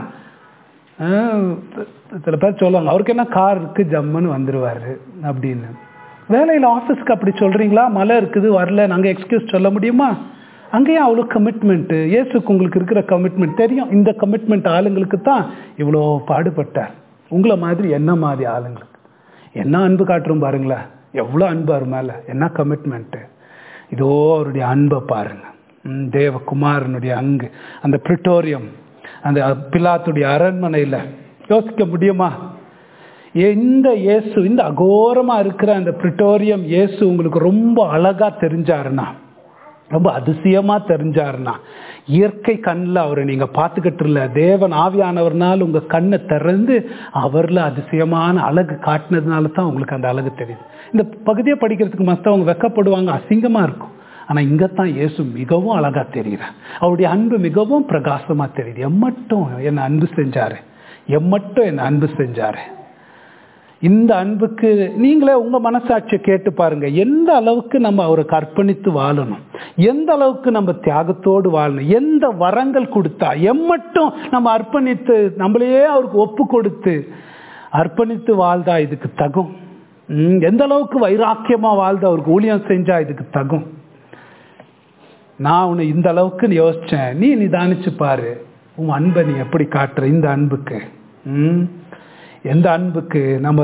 Speaker 2: ஆஹ் சில பேர் சொல்லுவாங்க அவருக்கு என்ன கார் இருக்கு ஜம்முன்னு வந்துருவாரு அப்படின்னு வேலையில் ஆஃபீஸ்க்கு அப்படி சொல்றீங்களா மழை இருக்குது வரல நாங்கள் எக்ஸ்கியூஸ் சொல்ல முடியுமா அங்கேயும் அவ்வளோ கமிட்மெண்ட்டு இயேசுக்கு உங்களுக்கு இருக்கிற கமிட்மெண்ட் தெரியும் இந்த கமிட்மெண்ட் ஆளுங்களுக்கு தான் இவ்வளோ பாடுபட்டார் உங்களை மாதிரி என்ன மாதிரி ஆளுங்களுக்கு என்ன அன்பு காட்டுறோம் பாருங்களேன் எவ்வளோ அன்பு அவர் மேலே என்ன கமிட்மெண்ட்டு இதோ அவருடைய அன்பை பாருங்க ம், தேவகுமாரனுடைய அங்கு அந்த பிரிட்டோரியம் அந்த பிலாத்துடைய அரண்மனையில் யோசிக்க முடியுமா இந்த இயேசு இந்த அகோரமா இருக்கிற அந்த பிரிட்டோரியம் இயேசு உங்களுக்கு ரொம்ப அழகா தெரிஞ்சாருன்னா ரொம்ப அதிசயமா தெரிஞ்சாருன்னா இயற்கை கண்ணில் அவரை நீங்க பார்த்துக்கிட்டு இல்ல தேவன் ஆவியானவர்னால் உங்க கண்ணை திறந்து அவர்ல அதிசயமான அழகு காட்டினதுனால தான் உங்களுக்கு அந்த அழகு தெரியுது இந்த பகுதியை படிக்கிறதுக்கு மற்றவங்க வெக்கப்படுவாங்க அசிங்கமா இருக்கும் ஆனா இங்கத்தான் இயேசு மிகவும் அழகா தெரியுறார் அவருடைய அன்பு மிகவும் பிரகாசமா தெரியுது எம்மட்டும் என்னை அன்பு செஞ்சாரு எம்மட்டும் என்னை அன்பு செஞ்சாரு இந்த அன்புக்கு நீங்களே உங்க மனசாட்சியை கேட்டு பாருங்க எந்த அளவுக்கு நம்ம அவருக்கு அர்ப்பணித்து வாழணும் எந்த அளவுக்கு நம்ம தியாகத்தோடு வாழணும் எந்த வரங்கள் கொடுத்தா எம்மட்டும் நம்ம அர்ப்பணித்து நம்மளையே அவருக்கு ஒப்பு கொடுத்து அர்ப்பணித்து வாழ்ந்தா இதுக்கு தகும் ம், எந்த அளவுக்கு வைராக்கியமா வாழ்ந்து அவருக்கு ஊழியம் செஞ்சா இதுக்கு தகும் நான் உன்னை இந்த அளவுக்கு யோசிச்சேன் நீ நிதானிச்சு பாரு உன் அன்பை நீ எப்படி காட்டுற இந்த அன்புக்கு ம் எந்த அன்புக்கு நம்ம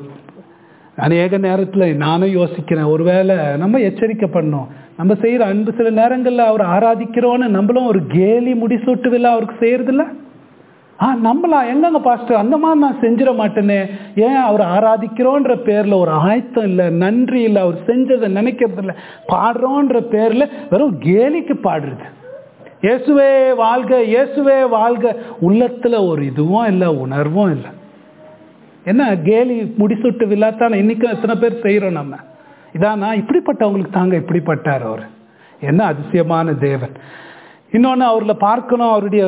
Speaker 2: அநேக நேரத்தில் நானும் யோசிக்கிறேன் ஒருவேளை நம்ம எச்சரிக்கை பண்ணோம் நம்ம செய்கிற அன்பு சில நேரங்களில் அவர் ஆராதிக்கிறோன்னு நம்மளும் ஒரு கேலி முடிசூட்டுவில்லை அவருக்கு செய்யறதில்ல ஆ நம்பலாம் எங்கங்க பாஸ்டர் அந்த மாதிரி நான் செஞ்சிட மாட்டேனே ஏன் அவர் ஆராதிக்கிறோன்ற பேர்ல ஒரு ஆயத்தம் இல்லை நன்றி இல்லை அவர் செஞ்சதை நினைக்கிறது இல்லை பாடுறோன்ற பேர்ல வெறும் கேலிக்கு பாடுறது இயேசுவே வாழ்க இயேசுவே வாழ்க உள்ளத்துல ஒரு இதுவும் இல்லை உணர்வும் இல்லை என்ன கேலி முடிசுட்டு விழாத்தான இன்னைக்கும் எத்தனை பேர் செய்கிறோம் நம்ம இதானா இப்படிப்பட்டவங்களுக்கு தாங்க இப்படிப்பட்டார் அவர் என்ன அதிசயமான தேவன் இன்னொன்று அவரில் பார்க்கணும் அவருடைய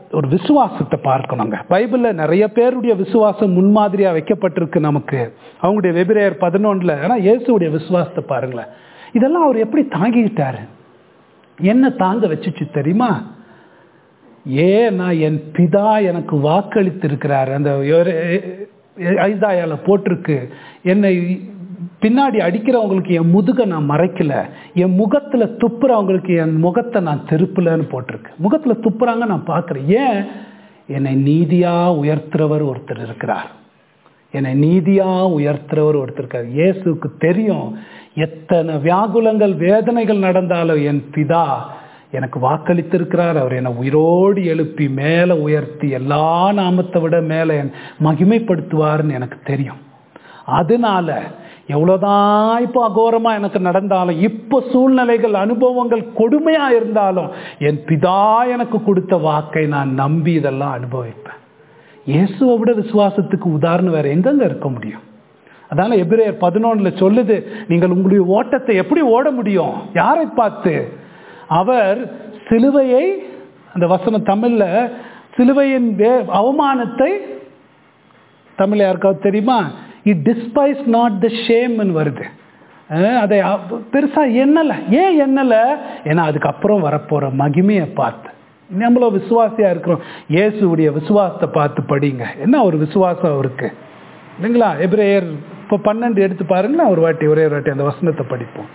Speaker 2: ஒரு விசுவாசத்தை பார்க்கணுங்க பைபிளில் நிறைய பேருடைய விசுவாசம் முன்மாதிரியா வைக்கப்பட்டிருக்கு நமக்கு அவங்களுடைய வெபிரேயர் பதினொன்றில் ஆனால் இயேசுடைய விசுவாசத்தை பாருங்களேன் இதெல்லாம் அவர் எப்படி தாங்கிக்கிட்டாரு என்ன தாங்க வச்சுச்சு தெரியுமா ஏன்னா என் பிதா எனக்கு வாக்களித்திருக்கிறார் அந்த ஐதாயால போட்டிருக்கு என்னை பின்னாடி அடிக்கிறவங்களுக்கு என் முதுகை நான் மறைக்கல என் முகத்துல துப்புறவங்களுக்கு என் முகத்தை நான் திருப்பலன்னு போட்டிருக்கு முகத்துல துப்புறாங்க நான் பார்க்குறேன் ஏன் என்னை நீதியா உயர்த்துறவர் ஒருத்தர் இருக்கிறார் என்னை நீதியா உயர்த்துறவர் ஒருத்தர் இருக்கார் இயேசுக்கு தெரியும் எத்தனை வியாகுலங்கள் வேதனைகள் நடந்தாலும் என் பிதா எனக்கு வாக்களித்திருக்கிறார் அவர் என்னை உயிரோடு எழுப்பி மேலே உயர்த்தி எல்லா நாமத்தை விட மேலே என் மகிமைப்படுத்துவார்னு எனக்கு தெரியும் அதனால எவ்வளோதான் இப்போ அகோரமாக எனக்கு நடந்தாலும் இப்போ சூழ்நிலைகள் அனுபவங்கள் கொடுமையாக இருந்தாலும் என் பிதா எனக்கு கொடுத்த வாக்கை நான் நம்பி இதெல்லாம் அனுபவிப்பேன் இயேசுவை விட விசுவாசத்துக்கு உதாரணம் வேற எங்கெங்க இருக்க முடியும் அதனால எபிரேயர் பதினொன்றுல சொல்லுது நீங்கள் உங்களுடைய ஓட்டத்தை எப்படி ஓட முடியும் யாரை பார்த்து அவர் சிலுவையை அந்த வசனம் தமிழ்ல சிலுவையின் அவமானத்தை தமிழ் யாருக்காவது தெரியுமா இட் டிஸ்பைஸ் நாட் த ஷேம்னு வருது அதை பெருசா எண்ணல ஏன் எண்ணல ஏன்னா அதுக்கப்புறம் வரப்போற மகிமையை பார்த்து நம்மளும் விசுவாசியா இருக்கிறோம் இயேசுடைய விசுவாசத்தை பார்த்து படிங்க என்ன ஒரு விசுவாசம் அவருக்கு இல்லைங்களா எப்ரேயர் இப்போ பன்னெண்டு எடுத்து பாருங்களா ஒரு வாட்டி ஒரே ஒரு வாட்டி அந்த வசனத்தை படிப்போம்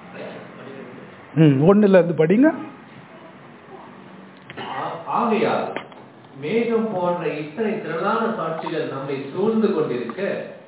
Speaker 2: ம் ஒன்னுல இருந்து படிங்க
Speaker 3: ஆகையால் மேகம் போன்ற இத்தனை திரளான சாட்சிகள் நம்மை சூழ்ந்து கொண்டிருக்க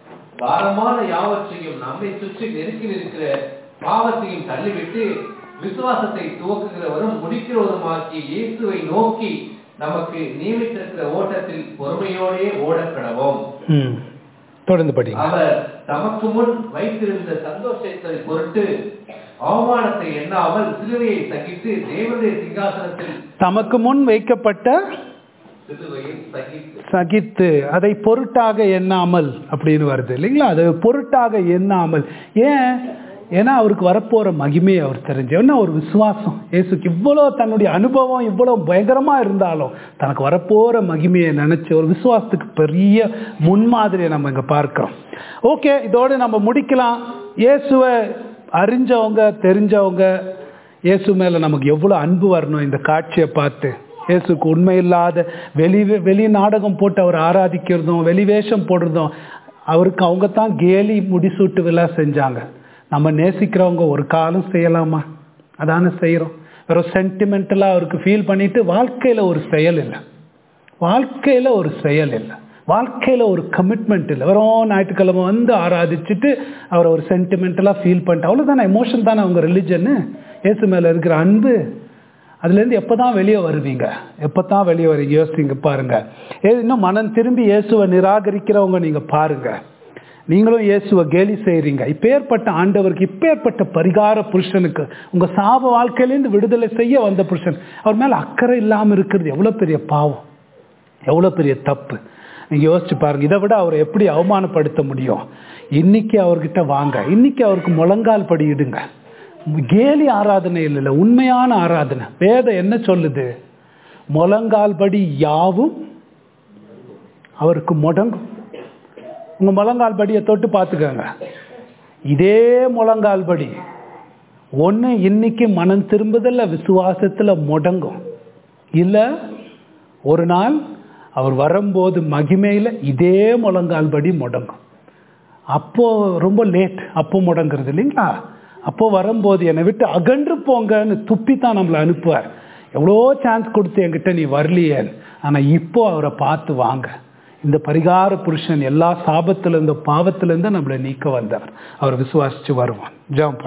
Speaker 3: பாரமான யாவற்றையும் நம்மை சுற்றி நெருக்கி நிற்கிற பாவத்தையும் தள்ளிவிட்டு விசுவாசத்தை துவக்குகிறவரும் முடிக்கிறவருமாக்கி இயேசுவை நோக்கி நமக்கு நியமித்திருக்கிற ஓட்டத்தில் பொறுமையோடே ஓடக் கடவோம்
Speaker 2: ம் தொடர்ந்து படிங்க
Speaker 3: அவர் தமக்கு முன் வைத்திருந்த சந்தோஷத்தை பொருட்டு அவமானத்தை எண்ணாமல் சிலுவையை சகித்து தேவனுடைய சிங்காசனத்தில்
Speaker 2: தமக்கு முன் வைக்கப்பட்ட
Speaker 3: சிலுவையை சகித்து
Speaker 2: சகித்து அதை பொருட்டாக எண்ணாமல் அப்படின்னு வருது இல்லைங்களா அதை பொருட்டாக எண்ணாமல் ஏன் ஏன்னா அவருக்கு வரப்போற மகிமையை அவர் தெரிஞ்சு என்ன ஒரு விசுவாசம் இயேசுக்கு இவ்வளோ தன்னுடைய அனுபவம் இவ்வளோ பயங்கரமா இருந்தாலும் தனக்கு வரப்போற மகிமையை நினைச்சு ஒரு விசுவாசத்துக்கு பெரிய முன்மாதிரியை நம்ம இங்க பார்க்கிறோம் ஓகே இதோடு நம்ம முடிக்கலாம் இயேசுவை அறிஞ்சவங்க தெரிஞ்சவங்க இயேசு மேல நமக்கு எவ்வளோ அன்பு வரணும் இந்த காட்சியை பார்த்து இயேசுக்கு உண்மை இல்லாத வெளி வெளி நாடகம் போட்டு அவர் ஆராதிக்கிறதும் வெளி வேஷம் போடுறதும் அவருக்கு அவங்க தான் கேலி முடிசூட்டு விழா செஞ்சாங்க நம்ம நேசிக்கிறவங்க ஒரு காலம் செய்யலாமா அதானே செய்கிறோம் வெறும் சென்டிமெண்டலாக அவருக்கு ஃபீல் பண்ணிட்டு வாழ்க்கையில் ஒரு செயல் இல்லை வாழ்க்கையில் ஒரு செயல் இல்லை வாழ்க்கையில் ஒரு கமிட்மெண்ட் இல்லை வெறும் ஞாயிற்றுக்கிழமை வந்து ஆராதிச்சுட்டு அவரை ஒரு சென்டிமெண்டலாக ஃபீல் பண்ணிட்டு அவ்வளோதானே எமோஷன் தானே அவங்க ரிலிஜன்னு இயேசு மேலே இருக்கிற அன்பு அதுலேருந்து எப்போ தான் வெளியே வருவீங்க எப்போ தான் வெளியே வருவீங்க யோசிங்க பாருங்க ஏ இன்னும் மனம் திரும்பி இயேசுவை நிராகரிக்கிறவங்க நீங்கள் பாருங்க நீங்களும் இயேசுவை கேலி செய்கிறீங்க இப்பேற்பட்ட ஆண்டவருக்கு இப்பேற்பட்ட பரிகார புருஷனுக்கு உங்கள் சாப வாழ்க்கையிலேருந்து விடுதலை செய்ய வந்த புருஷன் அவர் மேலே அக்கறை இல்லாமல் இருக்கிறது எவ்வளோ பெரிய பாவம் எவ்வளோ பெரிய தப்பு நீங்கள் யோசிச்சு பாருங்க இதை விட அவரை எப்படி அவமானப்படுத்த முடியும் இன்னைக்கு அவர்கிட்ட வாங்க இன்னைக்கு அவருக்கு முழங்கால் படி இடுங்க கேலி ஆராதனை இல்லை உண்மையான ஆராதனை வேதம் என்ன சொல்லுது முழங்கால் படி யாவும் அவருக்கு முடங்கும் உங்க முழங்கால் படியை தொட்டு பார்த்துக்கோங்க இதே முழங்கால் படி ஒன்று இன்னைக்கு மனம் திரும்புதல்ல விசுவாசத்தில் முடங்கும் இல்லை ஒரு நாள் அவர் வரும்போது மகிமையில் இதே முழங்கால் படி முடங்கும் அப்போ ரொம்ப லேட் அப்போ முடங்குறது இல்லைங்களா அப்போ வரும்போது என்னை விட்டு அகன்று போங்கன்னு துப்பி தான் நம்மளை அனுப்புவார் எவ்வளோ சான்ஸ் கொடுத்து என்கிட்ட நீ வரலையேன்னு ஆனால் இப்போ அவரை பார்த்து வாங்க இந்த பரிகார புருஷன் எல்லா சாபத்திலிருந்து பாவத்திலிருந்து நம்மளை நீக்க வந்தவர் அவர் விசுவாசிச்சு வருவான் ஜாம்